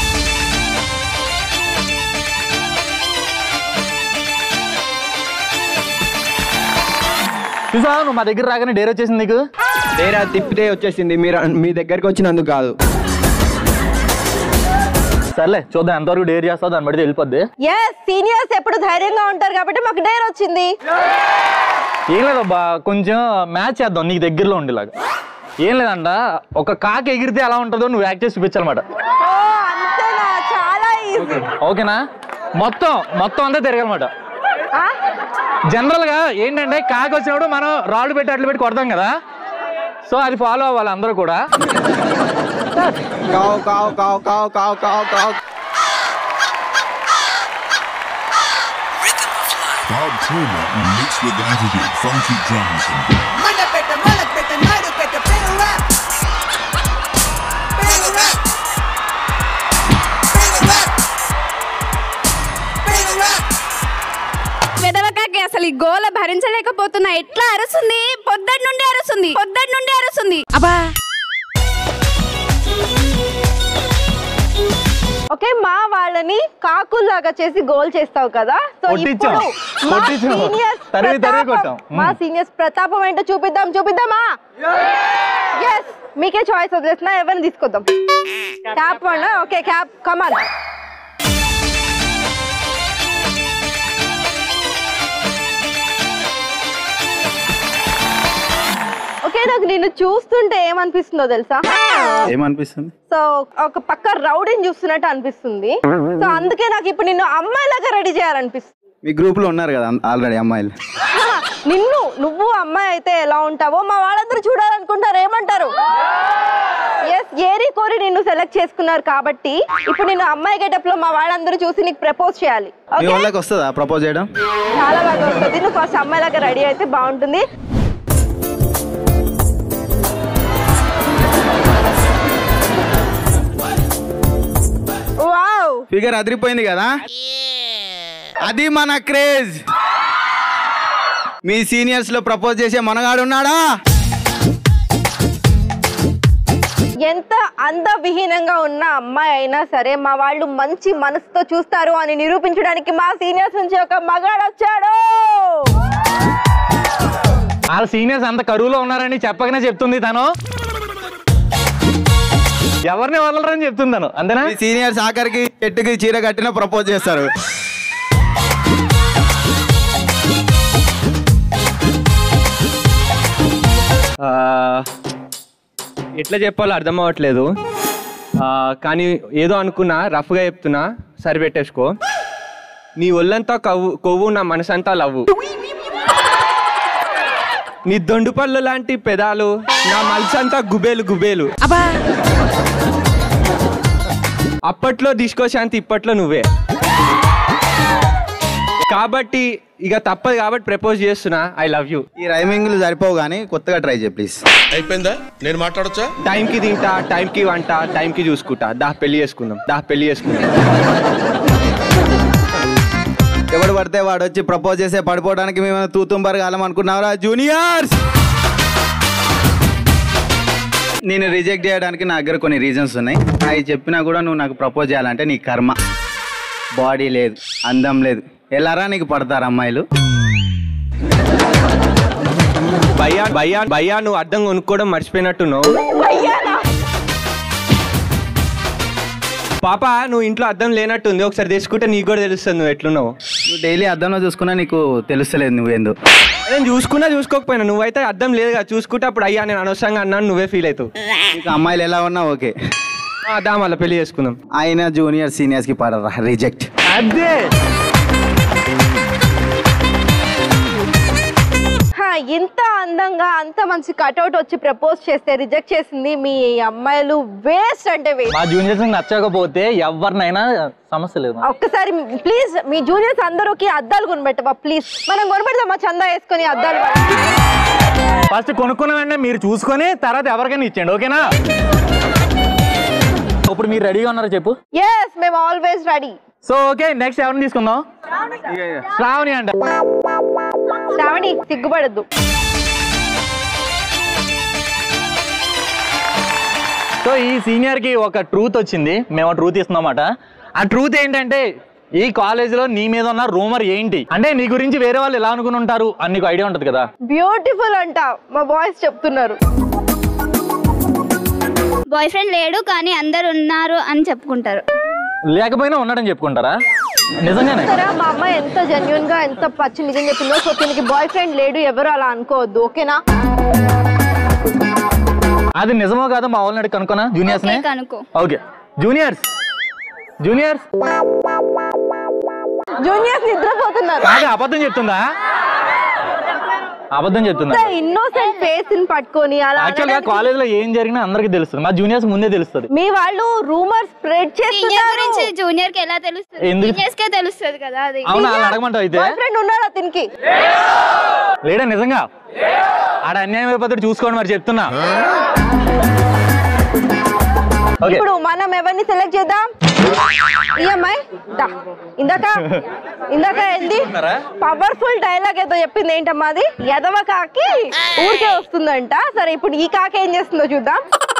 చూసా నువ్వు మా దగ్గర రాగానే డేర్ వచ్చేసింది నీకు డేరా తిప్పితే వచ్చేసింది మీరు మీ దగ్గరికి వచ్చినందుకు కాదు సర్లే చూద్దాం ఎంతవరకు డేర్ చేస్తావు దాన్ని బట్టి వెళ్ళిపోద్ది ఎస్ సీనియర్స్ ఎప్పుడు ధైర్యంగా ఉంటారు కాబట్టి మాకు డేర్ వచ్చింది ఏం లేదబ్బా కొంచెం మ్యాచ్ చేద్దాం నీకు దగ్గరలో ఉండేలాగా ఏం లేదంట ఒక కాకి ఎగిరితే ఎలా ఉంటుందో నువ్వు యాక్ట్ చేసి చూపించాలన్నమాట ఓ అంతేనా చాలా ఈజీ ఓకేనా మొత్తం మొత్తం అంతా తిరగాలన్నమాట జనరల్ గా ఏంటంటే కాకి వచ్చినప్పుడు మనం రాళ్ళు పెట్టి అట్లు పెట్టి కొడతాం కదా సో అది ఫాలో అవ్వాలి అందరూ కూడా కావు కావు కావు కావు కావు కావు కావు Bob Trainer mixed with attitude, funky drums. వెదవకాకి అసలు ఈ గోల భరించలేకపోతున్నా ఎట్లా అరుస్తుంది పొద్దటి నుండి అరుస్తుంది పొద్దటి నుండి అరుస్తుంది అబ్బా ఓకే మా వాళ్ళని కాకుల్లాగా చేసి గోల్ చేస్తావు కదా సో కొట్టించాం. ఇప్పుడు మా కొట్టించాం. సీనియర్స్ తరివి తరివి ప్రతాపం- కొట్టాం. మా మ్మ్. సీనియర్స్ ప్రతాపం ఏంటో చూపిద్దాం చూపిద్దామా ఎస్ మీకే చాయిస్ వదిలేసిన ఎవరిని తీసుకొద్దాం cap one okay cap come on okay నాకు నిన్ను చూస్తుంటే ఏమనిపిస్తుందో తెలుసా ఏమనిపిస్తుంది సో ఒక పక్క రౌడీని చూస్తున్నట్టు అనిపిస్తుంది సో అందుకే నాకు ఇప్పుడు నిన్ను అమ్మాయిలాగా రెడీ చేయాలనిపిస్తుంది మీ గ్రూప్ లో ఉన్నారు కదా ఆల్రెడీ అమ్మాయిలు నిన్ను నువ్వు అమ్మాయి అయితే ఎలా ఉంటావో మా వాళ్ళందరూ చూడాలనుకుంటారు ఏమంటారు ఎస్ ఏరి కోరి నిన్ను సెలెక్ట్ చేసుకున్నారు కాబట్టి ఇప్పుడు నేను అమ్మాయి గెటప్ లో మా వాళ్ళందరూ చూసి నీకు ప్రపోజ్ చేయాలి మీ ఓకే వాళ్ళకి వస్తుందా ప్రపోజ్ చేయడం చాలా బాగా వస్తుంది నువ్వు ఫస్ట్ అమ్మాయిలాగా రెడీ అయితే బాగుంటుంది వావ్ ఫిగర్ అదిరిపోయింది కదా అది మన క్రేజ్ మీ సీనియర్స్ లో ప్రపోజ్ చేసే మనగాడు ఉన్నాడా ఎంత అందవిహీనంగా ఉన్న అమ్మాయి అయినా సరే మా వాళ్ళు మంచి మనసుతో చూస్తారు అని నిరూపించడానికి మా సీనియర్స్ నుంచి ఒక మగాడు వచ్చాడు వాళ్ళ సీనియర్స్ అంత కరువులో ఉన్నారని చెప్పకనే చెప్తుంది తను ఎవరిని వదలరని చెప్తుంది తను అంతేనా మీ సీనియర్స్ ఆఖరికి చెట్టుకి చీర కట్టిన ప్రపోజ్ చేస్తారు ఆ, ఎట్లా చెప్పాలో అర్థం అవ్వట్లేదు ఆ, కానీ ఏదో అనుకున్నా రఫ్గా చెప్తున్నా సరిపెట్టేసుకో నీ ఒళ్ళంతా కవ్వు కొవ్వు నా మనసంతా లవ్వు నీ దొండుపళ్ళు లాంటి పెదాలు నా మనసంతా గుబేలు గుబేలు అప్పట్లో దిష్కోశాంతి ఇప్పట్లో నువ్వే కాబట్టి ఇక తప్పదు కాబట్టి ప్రపోజ్ చేస్తున్నా ఐ లవ్ యూ ఈ రైమింగ్లు సరిపోవు కానీ కొత్తగా ట్రై చేయి ప్లీజ్ అయిపోయిందా నేను మాట్లాడొచ్చా టైంకి తింటా టైంకి వంట టైంకి చూసుకుంటా దా పెళ్లి చేసుకుందాం దా పెళ్లి చేసుకుందాం ఎవడు పడితే వాడు వచ్చి ప్రపోజ్ చేసే పడిపోవడానికి మేము తూతుంబర్ కాలం అనుకున్నావురా జూనియర్స్ నేను రిజెక్ట్ చేయడానికి నా దగ్గర కొన్ని రీజన్స్ ఉన్నాయి అవి చెప్పినా కూడా నువ్వు నాకు ప్రపోజ్ చేయాలంటే నీ కర్మ బాడీ లేదు అందం లేదు ఎలారా నీకు పడతారు అమ్మాయిలు భయ్యా భయ్యా భయ్యా నువ్వు అర్థం కొనుక్కోవడం మర్చిపోయినట్టున్నావు పాప నువ్వు ఇంట్లో అద్దం లేనట్టుంది ఒకసారి తెచ్చుకుంటే నీకు కూడా తెలుస్తుంది నువ్వు ఎట్లున్నావు నువ్వు డైలీ అద్దంలో చూసుకున్నా నీకు తెలుస్తలేదు నువ్వేందో నేను చూసుకున్నా చూసుకోకపోయినా నువ్వైతే అద్దం లేదుగా చూసుకుంటే అప్పుడు అయ్యా నేను అనవసరంగా అన్నాను నువ్వే ఫీల్ అవుతావు నీకు అమ్మాయిలు ఎలా ఉన్నా ఓకే ఆ, దా మళ్ళీ పెళ్లి చేసుకుందాం అయినా జూనియర్ సీనియర్స్ కి పడరా రిజెక్ట్ అదే హా, ఇంత అందంగా అంత మంచి కటౌట్ వచ్చి ప్రపోజ్ చేస్తే రిజెక్ట్ చేసింది మీ అమ్మాయిలు వేస్ట్ అంటే వేస్ట్ మా జూనియర్స్ నచ్చకపోతే ఎవరినైనా సమస్య లేదు ఒక్కసారి ప్లీజ్ మీ జూనియర్స్ అందరూకి అద్దాలు కొనిపెట్టవా ప్లీజ్ మనం కొనిపెడదామా చందా వేసుకొని అద్దాలు ఫస్ట్ కొనుక్కున్న వెంటనే మీరు చూసుకొని తర్వాత ఎవరికైనా ఇచ్చేయండి ఓకేనా ఇప్పుడు మీరు రెడీగా ఉన్నారో చెప్పు ఎస్ మేము always ready so okay next ఎవరిని తీసుకుందాం శ్రావణి అంట శ్రావణి సిగ్గుపడద్దు సో ఈ సీనియర్ కి ఒక ట్రూత్ వచ్చింది మేము ఆ ట్రూత్ ఇస్తున్నామాట ఆ ట్రూత్ ఏంటంటే ఈ కాలేజీలో నీ మీద ఉన్న రూమర్ ఏంటి అంటే నీ గురించి వేరే వాళ్ళు ఎలా అనుకుని ఉంటారు అని నీకు ఐడియా ఉంటది కదా బ్యూటిఫుల్ అంట మా బాయ్స్ చెప్తున్నారు బాయ్ ఫ్రెండ్ లేడు కానీ అందరు ఉన్నారు అని చెప్పుకుంటారు లేకపోయినా ఉన్నాడని చెప్పుకుంటారా నిజంగానే సరే మా అమ్మ ఎంత జెన్యున్ గా ఎంత పచ్చి నిజం చెప్పిందో సో దీనికి బాయ్ ఫ్రెండ్ లేడు ఎవరు అలా అనుకోవద్దు ఓకేనా అది నిజమో కాదో మా వాళ్ళని అడిగి కనుక్కోనా జూనియర్స్ నే ఓకే, కనుక్కో. ఓకే జూనియర్స్ జూనియర్స్ జూనియర్స్ నిద్రపోతున్నారు కాదు అబద్ధం చెప్తుందా అబద్ధం చెప్తుందా ఇన్నోసెంట్ ఫేస్ ని పట్టుకొని అలా యాక్చువల్ గా అనడానికి- కాలేజ్ లో ఏం జరిగినా అందరికీ తెలుస్తుంది మా జూనియర్స్ ముందే తెలుస్తుంది మీ వాళ్ళు రూమర్ స్ప్రెడ్ సీనియర్ చేస్తున్నారు గురించి జూనియర్ కి ఎలా తెలుస్తుంది ఎందుకు? సీనియర్స్ కే తెలుస్తుంది కదా అది అవునా వాళ్ళని అడగమంటావు అయితే బాయ్ ఫ్రెండ్ ఉన్నాడు అతనికి లేడా నిజంగా ఆడ అన్యాయం అయిపోతాడు చూసుకోండి మరి చెప్తున్నా ఓకే ఇప్పుడు మనం ఎవరిని సెలెక్ట్ చేద్దాం ఈ అమ్మాయి దా. ఇందాక ఇందాక ఏంది పవర్ఫుల్ డైలాగ్ ఏదో చెప్పింది ఏంటమ్మా అది ఎదవ కాకి ఊరికే వస్తుందంట సరే ఇప్పుడు ఈ కాకి ఏం చేస్తుందో చూద్దాం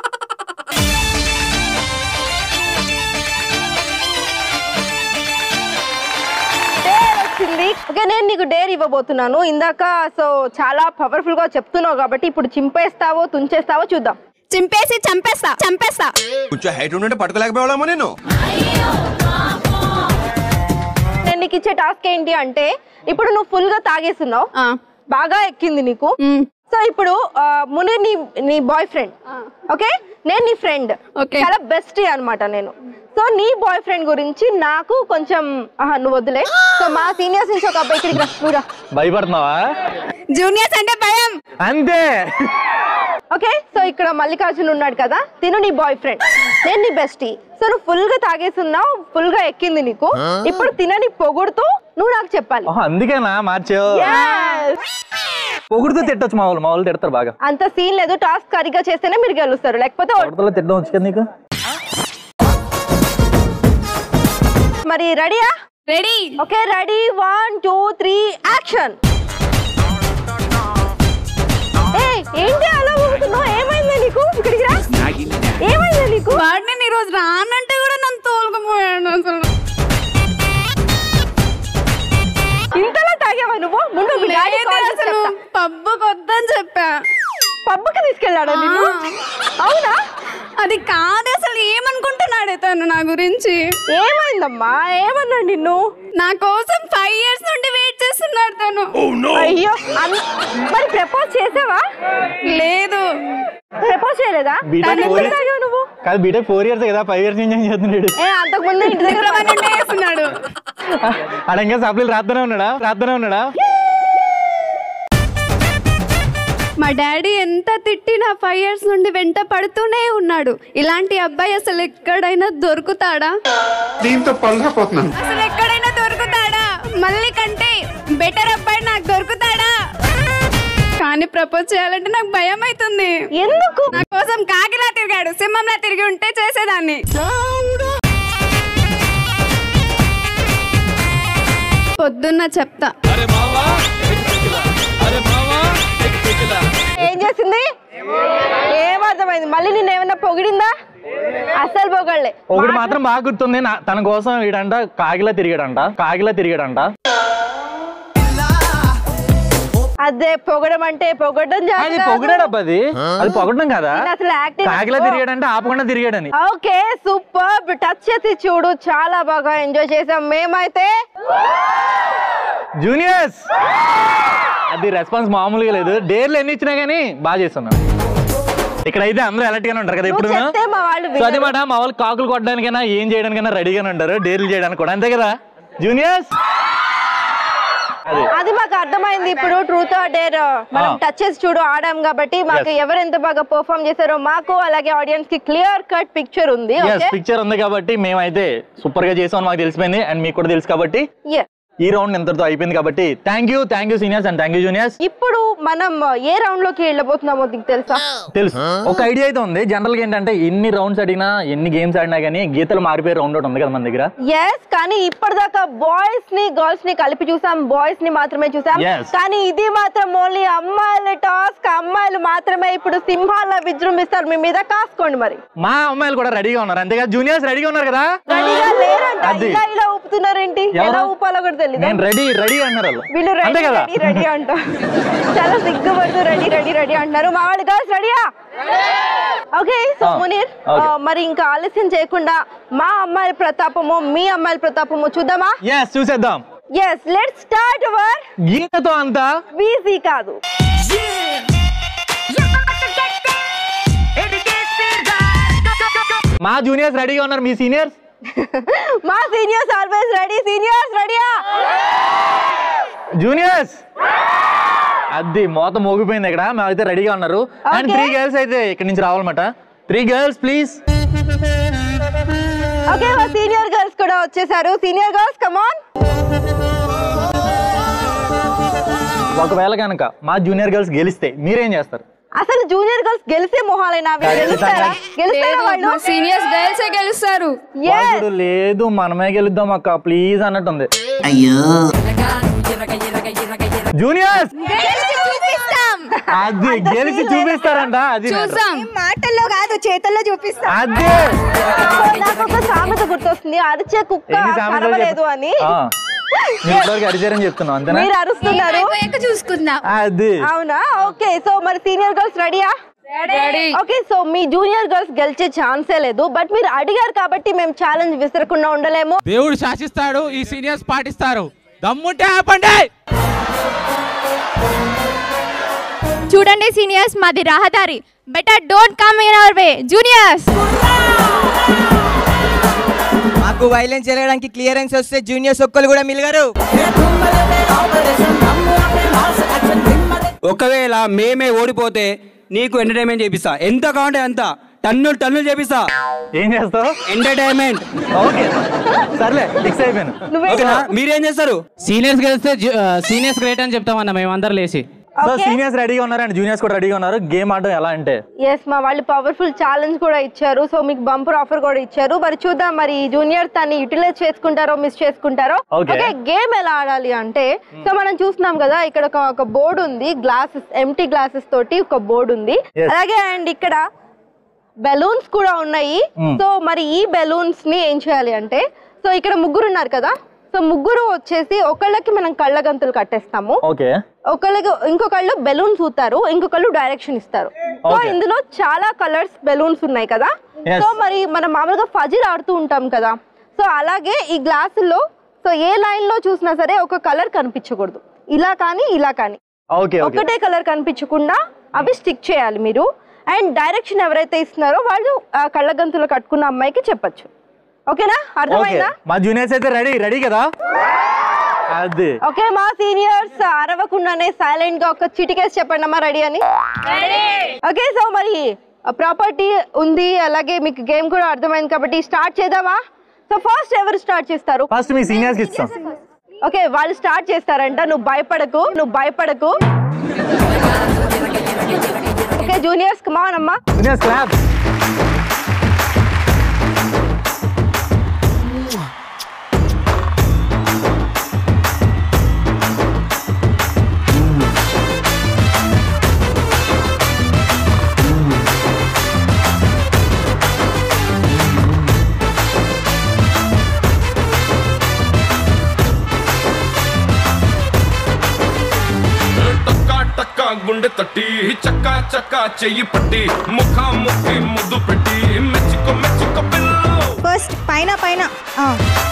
డేర్ వచ్చింది ఓకే నేను నీకు డేర్ ఇవ్వబోతున్నాను ఇందాక సో చాలా పవర్ఫుల్ గా చెప్తున్నావు కాబట్టి ఇప్పుడు చింపేస్తావో తుంచేస్తావో చూద్దాం చింపేసి చంపేస్తా చంపేస్తా కొంచెం హైట్ ఉంటే పట్టుకోలేకపోయామో నేను నేను నీకు ఇచ్చే టాస్క్ ఏంటి అంటే ఇప్పుడు నువ్వు ఫుల్ గా తాగేస్తున్నావు బాగా ఎక్కింది నీకు సో ఇప్పుడు ఆ, ముని నీ నీ బాయ్ ఫ్రెండ్ ఓకే నేను నీ ఫ్రెండ్ చాలా బెస్ట్ అన్నమాట నేను సో నీ బాయ్ ఫ్రెండ్ గురించి నాకు కొంచెం ఆహా, నువ్వు వద్దులే సో మా సీనియర్స్ నుంచి ఒక అబ్బాయి ఇక్కడికి రా నువ్వు రా భయపడుతున్నావా జూనియర్స్ అంటే భయం అంతే ఓకే సో ఇక్కడ మల్లికార్జున్ ఉన్నాడు కదా తిను నీ బాయ్ ఫ్రెండ్ నేను నీ బెస్టీ సో నువ్వు ఫుల్ గా తాగేస్తున్నావు ఫుల్ గా ఎక్కింది నీకు ఆ? ఇప్పుడు తినని పొగుడుతూ నువ్వు నాకు చెప్పాలి ఓహో, అందుకేనా మార్చావు Yes. పొగుడుతూ తిట్టొచ్చు మా వాళ్ళు మా వాళ్ళు తిడతారు బాగా అంత సీన్ లేదు టాస్క్ సరిగ్గా చేస్తేనే మీరు గెలుస్తారు లేకపోతే ఓడి- పొగడుతలో తిట్టడం వచ్చు కదా నీకు మరి రెడీయా ready okay ready one two three action ఏ ఏంటి అలా ఊగుతున్నావు ఏమైంది నీకు ఇక్కడికి రా ఏమైంది నీకు వాడిని నేను ఈరోజు రానంటే కూడా నన్ను తోలుకుపోయాడు అసలు ఇంతలా తాగావా నువ్వు ముందు మీ డాడీ లేదు కాల్ చేసి అసలు చెప్తా. పబ్బుకి వద్దని చెప్పా పబ్బుకి తీసుకెళ్ళాడా నిన్ను అవునా అది కాదు అసలు ఏమనుకుంటున్నాడు తను నా గురించి ఏమైందమ్మా ఏమన్నాడు నిన్ను నా కోసం ఫైవ్ ఇయర్స్ నుండి వెయిట్ చేస్తున్నాడు తను అయ్యో అన్- మరి ప్రపోజ్ చేసావా లేదు ప్రపోజ్ చేయలేదా బీటెక్ తను ఫోర్ ఎందుకు తాగావు నువ్వు కాదు బీటెక్ ఫోర్ ఇయర్స్ కదా ఫైవ్ ఇయర్స్ నుంచి ఏం చేస్తున్నాడు ఏ అంతకు ముందే ఇంటి దగ్గర చేస్తున్నాడు ఆడ ఇంకా సప్లీలు రాత్తూనే ఉన్నాడా రాత్తూనే ఉన్నాడా మా డాడీ ఎంత తిట్టినా ఫైవ్ ఇయర్స్ నుండి వెంట పడుతూనే ఉన్నాడు ఇలాంటి అబ్బాయి అసలు ఎక్కడైనా దొరుకుతాడా దీంతో పళ్ళపోతున్నాను అసలు ఎక్కడైనా దొరుకుతాడా మళ్ళీ కంటే బెటర్ అబ్బాయి నాకు దొరుకుతాడా కానీ ప్రపోజ్ చేయాలంటే నాకు భయం అవుతుంది ఎందుకు నా కోసం కాకిలా తిరిగాడు సింహంలా తిరిగి ఉంటే చేసేదాన్ని పొద్దున్న చెప్తా ఏం చేసింది ఏమర్థమైంది మళ్ళీ నేను ఏమన్నా పొగిడిందా అస్సలు పొగడలే ఒకటి మాత్రం బాగా గుర్తుంది నా- తన కోసం వీడంట కాగిలా తిరిగాడంట కాగిలా తిరిగాడంట అదే పొగడం అంటే పొగడం అది పొగిడాడబ్బా అది అది పొగడం కదా అసలు యాక్టింగ్ కాగిలా తిరిగాడంటే ఆపకుండా తిరిగాడని ఓకే సూపర్ టచ్ చేసి చూడు చాలా బాగా ఎంజాయ్ చేసాం మేమైతే జూనియర్స్ అది రెస్పాన్స్ మామూలుగా లేదు డేర్లు ఎన్ని ఇచ్చినా గానీ బాగా చేస్తున్నాం ఇక్కడైతే అందరూ alert గానే ఉంటారు కదా నువ్వు ఇప్పుడు చెప్తే మా వాళ్ళు సో అదే వినరు. మాట మా వాళ్ళు కాకులు కొట్టడానికైనా ఏం చేయడానికైనా రెడీగానే ఉంటారు డేర్లు చేయడానికి కూడా అంతే కదా జూనియర్స్ అదే అది మాకు అర్థమైంది ఇప్పుడు ట్రూత్ ఆర్ డేర్ మనం ఆ. టచ్ చేసి చూడు ఆడాం కాబట్టి మాకు Yes. ఎవరు ఎంత బాగా పర్ఫామ్ చేశారో మాకు అలాగే ఆడియన్స్ కి క్లియర్ కట్ పిక్చర్ ఉంది ఎస్ ఓకే పిక్చర్ ఉంది కాబట్టి మేమైతే సూపర్ గా చేసామని మాకు తెలిసిపోయింది అండ్ మీకు కూడా తెలుసు కాబట్టి Yeah. ఈ రౌండ్ ఇంతటితో అయిపోయింది కాబట్టి thank you thank you seniors and thank you juniors ఇప్పుడు మనం ఏ రౌండ్ లోకి వెళ్ళబోతున్నామో నీకు తెలుసా తెలుసు ఒక ఐడియా అయితే ఉంది జనరల్ గా ఏంటంటే ఎన్ని రౌండ్స్ అడిగినా ఎన్ని గేమ్స్ ఆడినా కానీ గీతలు మారిపోయే రౌండ్ ఒకటి ఉంది కదా మన దగ్గర ఎస్ కానీ ఇప్పటిదాకా బాయ్స్ ని గర్ల్స్ ని కలిపి చూసాం బాయ్స్ ని మాత్రమే చూసాం Yes. కానీ ఇది మాత్రం ఓన్లీ అమ్మాయిల టాస్క్ అమ్మాయిలు మాత్రమే ఇప్పుడు సింహాల విజృంభిస్తారు మీ మీద కాసుకోండి మరి మా అమ్మాయిలు కూడా రెడీగా ఉన్నారు అంతేగా జూనియర్స్ రెడీగా ఉన్నారు కదా రెడీగా లేరంట అది. ఇలా ఇలా ఊపుతున్నారేంటి ఎవరు? ఎలా ఊపాలో కూడా తెలియదు నేను రెడీ రెడీ అన్నారు వాళ్ళు వీళ్ళు రెడీ అంతే కదా రెడీ రెడీ అంట చాలా సిగ్గుపడుతూ రెడీ రెడీ రెడీ అంటున్నారు మా వాళ్ళు గర్ల్స్ రెడీయా ఓకే సో ఆ, మునీర్ okay. ఆ, మరి ఇంకా ఆలస్యం చేయకుండా మా అమ్మాయిల ప్రతాపము మీ అమ్మాయిల ప్రతాపము చూద్దామా ఎస్ చూసేద్దాం ఎస్ లెట్ స్టార్ట్ అవర్ గీతతో అంతా వీసీ కాదు మా జూనియర్స్ రెడీగా ఉన్నారు మీ సీనియర్స్ మా సీనియర్స్ ఆల్వేస్ రెడీ సీనియర్స్ రెడీయా జూనియర్స్ అది మోత మోగిపోయింది ఇక్కడ మేమైతే రెడీగా ఉన్నారు అండ్ Okay. త్రీ గర్ల్స్ అయితే ఇక్కడ నుంచి రావాలన్నమాట త్రీ గర్ల్స్ ప్లీజ్ ఓకే మా సీనియర్ గర్ల్స్ కూడా వచ్చేసారు సీనియర్ గర్ల్స్ కమాన్ ఒకవేళ కనుక మా జూనియర్ గర్ల్స్ గెలిస్తే మీరేం చేస్తారు అసలు జూనియర్ గర్ల్స్ గెలిసే మొహాలైనా అవి గెలుస్తారా గెలుస్తారా వాళ్ళు సీనియర్స్ గర్ల్సే గెలుస్తారు వాడు లేదు మనమే గెలుద్దాం అక్క ప్లీజ్ అన్నట్టుంది అయ్యో జూనియర్స్ చూపిస్తాం అది గెలిచి చూపిస్తారంట అది చూసాం మాటల్లో కాదు చేతల్లో చూపిస్తా అదే నాకు ఒక సామెత గుర్తొస్తుంది అరిచే కుక్క ఎన్ని సామెతలు కరవలేదు చెప్పు- అని ఆ, మీరు ఇప్పటివరకు అడిచారని చెప్తున్నాం అంతేనా మీరు అరుస్తున్నారు చూసుకుందాం అది అవునా ఓకే సో మరి సీనియర్ గర్ల్స్ రెడీయా Ready. ఓకే సో మీ జూనియర్ గర్ల్స్ గెలిచే ఛాన్సే లేదు బట్ మీరు అడిగారు కాబట్టి మేము ఛాలెంజ్ విసరకుండా ఉండలేము దేవుడు శాసిస్తాడు ఈ సీనియర్స్ పాటిస్తారు దమ్ముంటే ఆపండి చూడండి సీనియర్స్ మాది రహదారి better don't come in our way juniors మాకు వైలెన్స్ జరగడానికి క్లియరెన్స్ వస్తే జూనియర్స్ ఒక్కరు కూడా మిలగరు ఒకవేళ మేమే ఓడిపోతే నీకు ఎంటర్టైన్మెంట్ చేపిస్తా ఎంత కావాలంటే అంత టన్నులు టన్నులు చేపిస్తా ఏం చేస్తావు ఎంటర్టైన్మెంట్ ఓకే సర్లే ఫిక్స్ అయిపోయాను ఓకేనా మీరేం చేస్తారు సీనియర్స్ గెలిస్తే సీనియర్స్ గ్రేట్ అని చెప్తామన్న మేము అందరు లేచి సో సీనియర్స్ రెడీగా ఉన్నారు అండ్ జూనియర్స్ కూడా రెడీగా ఉన్నారు గేమ్ ఆడడం ఎలా అంటే ఎస్ మా వాళ్ళు పవర్ఫుల్ ఛాలెంజ్ కూడా ఇచ్చారు సో మీకు బంపర్ ఆఫర్ కూడా ఇచ్చారు మరి చూద్దాం మరి జూనియర్ దాన్ని యూటిలైజ్ చేసుకుంటారో మిస్ చేసుకుంటారో Okay. ఓకే గేమ్ ఎలా ఆడాలి అంటే సో మనం చూస్తున్నాం కదా ఇక్కడ ఒక- ఒక బోర్డు ఉంది గ్లాసెస్ ఎంటీ గ్లాసెస్ తోటి ఒక బోర్డు ఉంది Yes. అలాగే అండ్ ఇక్కడ బెలూన్స్ కూడా ఉన్నాయి Hmm. సో మరి ఈ బెలూన్స్ ని ఏం చేయాలి అంటే సో ఇక్కడ ముగ్గురు ఉన్నారు కదా సో ముగ్గురు వచ్చేసి ఒకళ్ళకి మనం కళ్ళ గంతులు కట్టేస్తాము ఓకే ఒకళ్ళకి ఇంకొకళ్ళు బెలూన్స్ ఊతారు ఇంకొకళ్ళు డైరెక్షన్ ఇస్తారు సో Okay. ఇందులో చాలా కలర్స్ బెలూన్స్ ఉన్నాయి కదా Yes. సో మరి మనం మామూలుగా ఫజిల్ ఆడుతూ ఉంటాం కదా సో అలాగే ఈ గ్లాసుల్లో సో ఏ లైన్ లో చూసినా సరే ఒక కలర్ కనిపించకూడదు ఇలా కానీ ఇలా కానీ ఓకే ఓకే ఒకటే కలర్ కనిపించకుండా అవి స్టిక్ చేయాలి మీరు అండ్ డైరెక్షన్ ఎవరైతే ఇస్తున్నారో వాళ్ళు ఆ కళ్ళ గంతులు కట్టుకున్న అమ్మాయికి చెప్పొచ్చు ఓకేనా ఓకే అర్థమైందా మా జూనియర్స్ అయితే రెడీ రెడీ కదా అది ఓకే మా సీనియర్స్ అరవకుండానే సైలెంట్ గా ఒక చిటికేసి చెప్పండి అమ్మా రెడీ అని ఓకే సో మరి ప్రాపర్టీ ఉంది అలాగే మీకు గేమ్ కూడా అర్థమైంది కాబట్టి స్టార్ట్ చేద్దామా సో ఫస్ట్ ఎవరు స్టార్ట్ చేస్తారు ఫస్ట్ మీ సీనియర్స్ కి ఇస్తాం ఓకే వాళ్ళు స్టార్ట్ చేస్తారంట నువ్వు భయపడకు నువ్వు భయపడకు ఓకే జూనియర్స్ కమాన్ అమ్మా జూనియర్స్ క్లాప్ టక్కా టక్కా గుండె తట్టి చక్కా చక్కా చెయ్యి పట్టి ముఖా ముఖి ముద్దు పెట్టి మెచ్చుకో మెచ్చుకో పిల్లు ఫస్ట్ పైన పైన ఆ.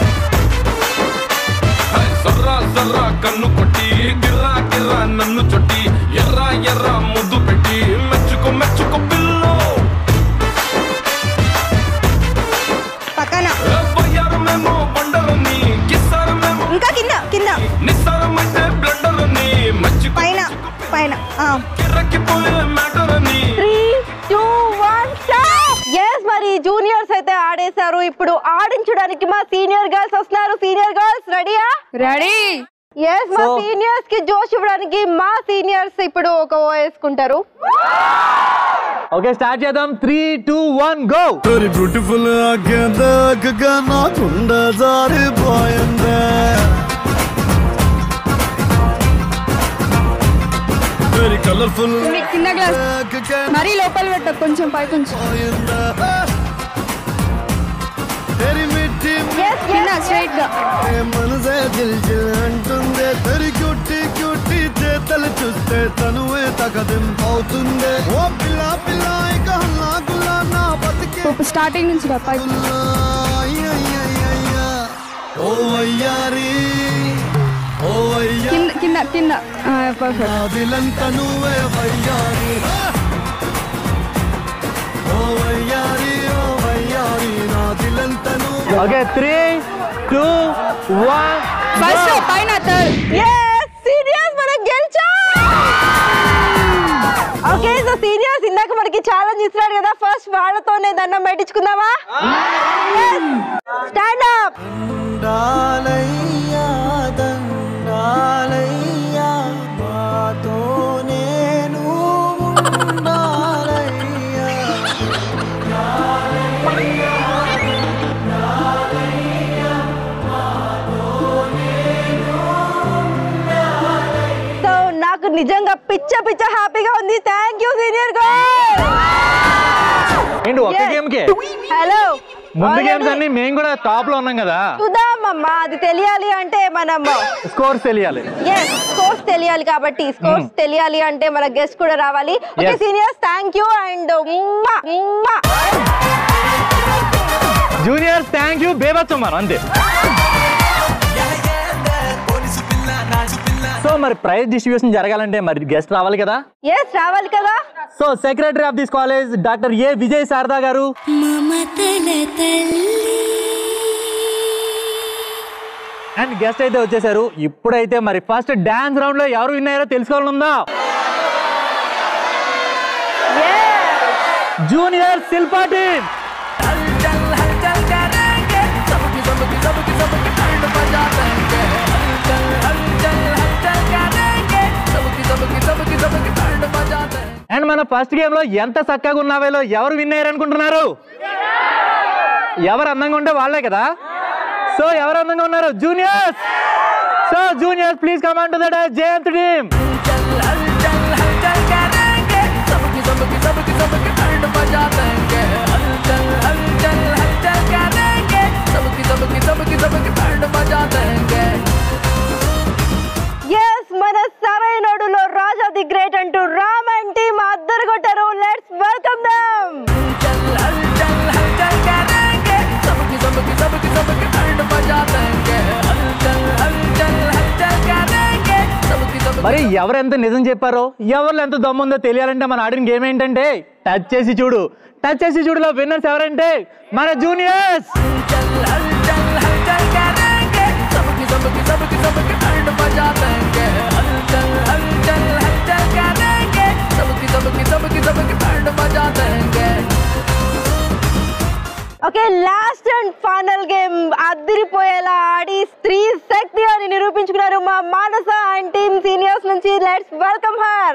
సర్రా సర్రా కన్ను కొట్టి గిర్రా గిర్రా నన్ను చొట్టి ఎర్రా ఎర్రా ముద్దు పెట్టి మెచ్చుకో మెచ్చుకో పిల్లు పక్కన వయ్యారమేమో బండలని కిస్సారమేమో ఇంకా కింద కింద నిస్సారమైతే బ్లండలని మర్చిపో పైన పైన ఆ. కిర్రకిపోయే మ్యాటరని three two one stop yes మరి జూనియర్స్ అయితే ఆడేశారు ఇప్పుడు ఆడించడానికి మా సీనియర్ గర్ల్స్ వస్తున్నారు సీనియర్ గర్ల్స్ రెడీయా రెడీ ఎస్ మా So- సీనియర్స్ కి జోష్ ఇవ్వడానికి మా సీనియర్స్ ఇప్పుడు ఒక ఓ వేసుకుంటారు ఓకే స్టార్ట్ చేద్దాం three two one go very beautiful ఆగేదాకా నా కుండ జారిపోయిందే వెరీ కలర్ఫుల్ కింద గ్లాస్ మరీ లోపల పెట్ట కొంచెం పై కొంచెం వెరీ మిట్టి కింద స్ట్రైట్ గా మనసే జిల్ జిల్ అంటుందే వెరీ క్యూటీ క్యూటీ చేతలు చూస్తే తనువే తగదిం అవుతుందే ఓ పిల్ల పిల్ల ఇక హల్లా గుల్లా నా బతికే స్టార్టింగ్ నుంచి రా, పై ఓ అయ్యారి ఓ అయ్యా కింద కింద కింద పర్ఫెక్ట్ అదిలంత నువ్వే వయ్యారి ఓ వయ్యారి ఓ వయ్యారి నాదిలంత నువ్వే okay three two one first పైన థర్డ్ ఎస్ సీనియర్స్ మనం గెలిచాం ఓకే సో సీనియర్స్ ఇందాక మనకి ఛాలెంజ్ ఇస్తున్నాడు కదా ఫస్ట్ వాళ్ళతోనే దండం పెట్టించుకుందామా స్టాండ్ అప్ దండాలయ్యా దండాలయ్యా మాతో నేను ఉండాలయ్యా సో నాకు నిజంగా పిచ్చ పిచ్చ హ్యాపీగా ఉంది థ్యాంక్ యూ సీనియర్ ఏంటి ఒక్క గేమ్ కే హలో ముందు గేమ్స్ అన్ని మేము కూడా టాప్ లో ఉన్నాం కదా చూద్దామమ్మా అది తెలియాలి అంటే మనం స్కోర్స్ తెలియాలి ఎస్ స్కోర్స్ తెలియాలి కాబట్టి స్కోర్స్ తెలియాలి అంటే మన గెస్ట్ కూడా రావాలి okay Yes. Seniors thank you and juniors thank you బేబత్సం మనం అంతే సో మరి ప్రైజ్ డిస్ట్రిబ్యూషన్ జరగాలంటే మరి గెస్ట్ రావాలి కదా ఎస్ రావాలి కదా so secretary of this college doctor A Vijay Sharada garu and guest అయితే వచ్చేసారు ఇప్పుడైతే మరి ఫస్ట్ డాన్స్ రౌండ్ లో ఎవరు విన్ అయ్యారో తెలుసుకోవాలనుందా జూనియర్ శిల్పా టీమ్ అండ్ మన ఫస్ట్ గేమ్ లో ఎంత చక్కగా ఉన్నావేలో ఎవరు విన్ అయ్యారు అనుకుంటున్నారు ఎవరు అందంగా ఉంటే వాళ్ళే కదా సో ఎవరు అందంగా ఉన్నారు juniors so juniors please command to that Jayant team yes మన సరైనడులో రాజా ది గ్రేట్ అంటూ రామ్ అండ్ టీమ్ అద్దరు కొట్టారు లెట్స్ వెల్కమ్ దమ్ మరి ఎవరెంత నిజం చెప్పారో ఎవరు ఎంత దమ్ముందో తెలియాలంటే మన ఆడిన గేమ్ ఏంటంటే టచ్ చేసి చూడు టచ్ చేసి చూడులో విన్నర్స్ ఎవరంటే మన juniors okay last and final game అదిరిపోయేలా ఆడి స్త్రీ శక్తి అని నిరూపించుకున్నారు మా మానస అండ్ టీమ్ సీనియర్స్ నుంచి లెట్స్ వెల్కమ్ హర్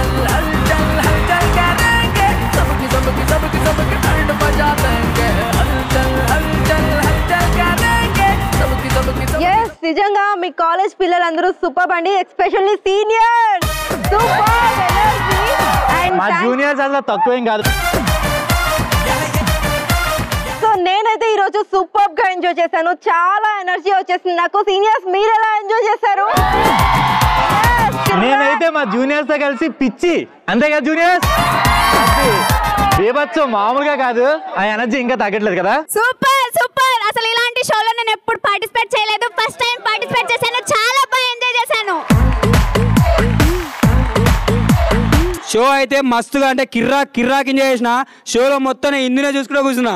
ఎస్ నిజంగా మీ కాలేజ్ పిల్లలందరూ సూపర్ అండి ఎస్పెషల్లీ సీనియర్స్ సూపర్ ఎనర్జీ మా అండ్ జూనియర్స్ అసలు తక్కువేం కాదు సో నేనైతే ఈ రోజు సూపర్ గా ఎంజాయ్ చేశాను చాలా ఎనర్జీ వచ్చేసింది నాకు సీనియర్స్ మీరు ఎలా ఎంజాయ్ చేశారు నేనైతే మా జూనియర్స్ తో కలిసి పిచ్చి అంతే కదా జూనియర్స్ బీభత్సం మామూలుగా కాదు ఆ ఎనర్జీ ఇంకా తగ్గట్లేదు కదా సూపర్ సూపర్ అసలు ఇలాంటి షోలో నేను ఎప్పుడు పార్టిసిపేట్ చేయలేదు ఫస్ట్ టైం పార్టిసిపేట్ చేశాను చాలా బాగా ఎంజాయ్ చేశాను షో అయితే మస్తుగా అంటే కిర్రా కిర్రాకి ఎంజాయ్ చేసిన షోలో మొత్తం నేను ఇందునే చూసుకుంటూ కూర్చున్నా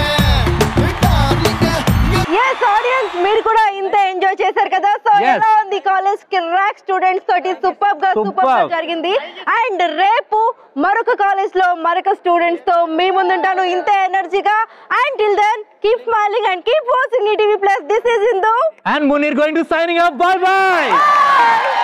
ఎస్ ఆడియన్స్ మీరు కూడా ఇంత ఎంజాయ్ చేశారు కదా సో Yes. ఎలా ఉంది సింహాని కాలేజ్ కిర్రాక్ స్టూడెంట్స్ తోటి సూపర్ గా సూపర్ గా Superb. జరిగింది అండ్ రేపు మరొక కాలేజ్ లో మరొక స్టూడెంట్స్ తో మీ ముందుంటాను ఇంతే ఎనర్జీగా and till then keep smiling and keep watching ETV plus this is Indu And Munir going to signing up. Bye bye.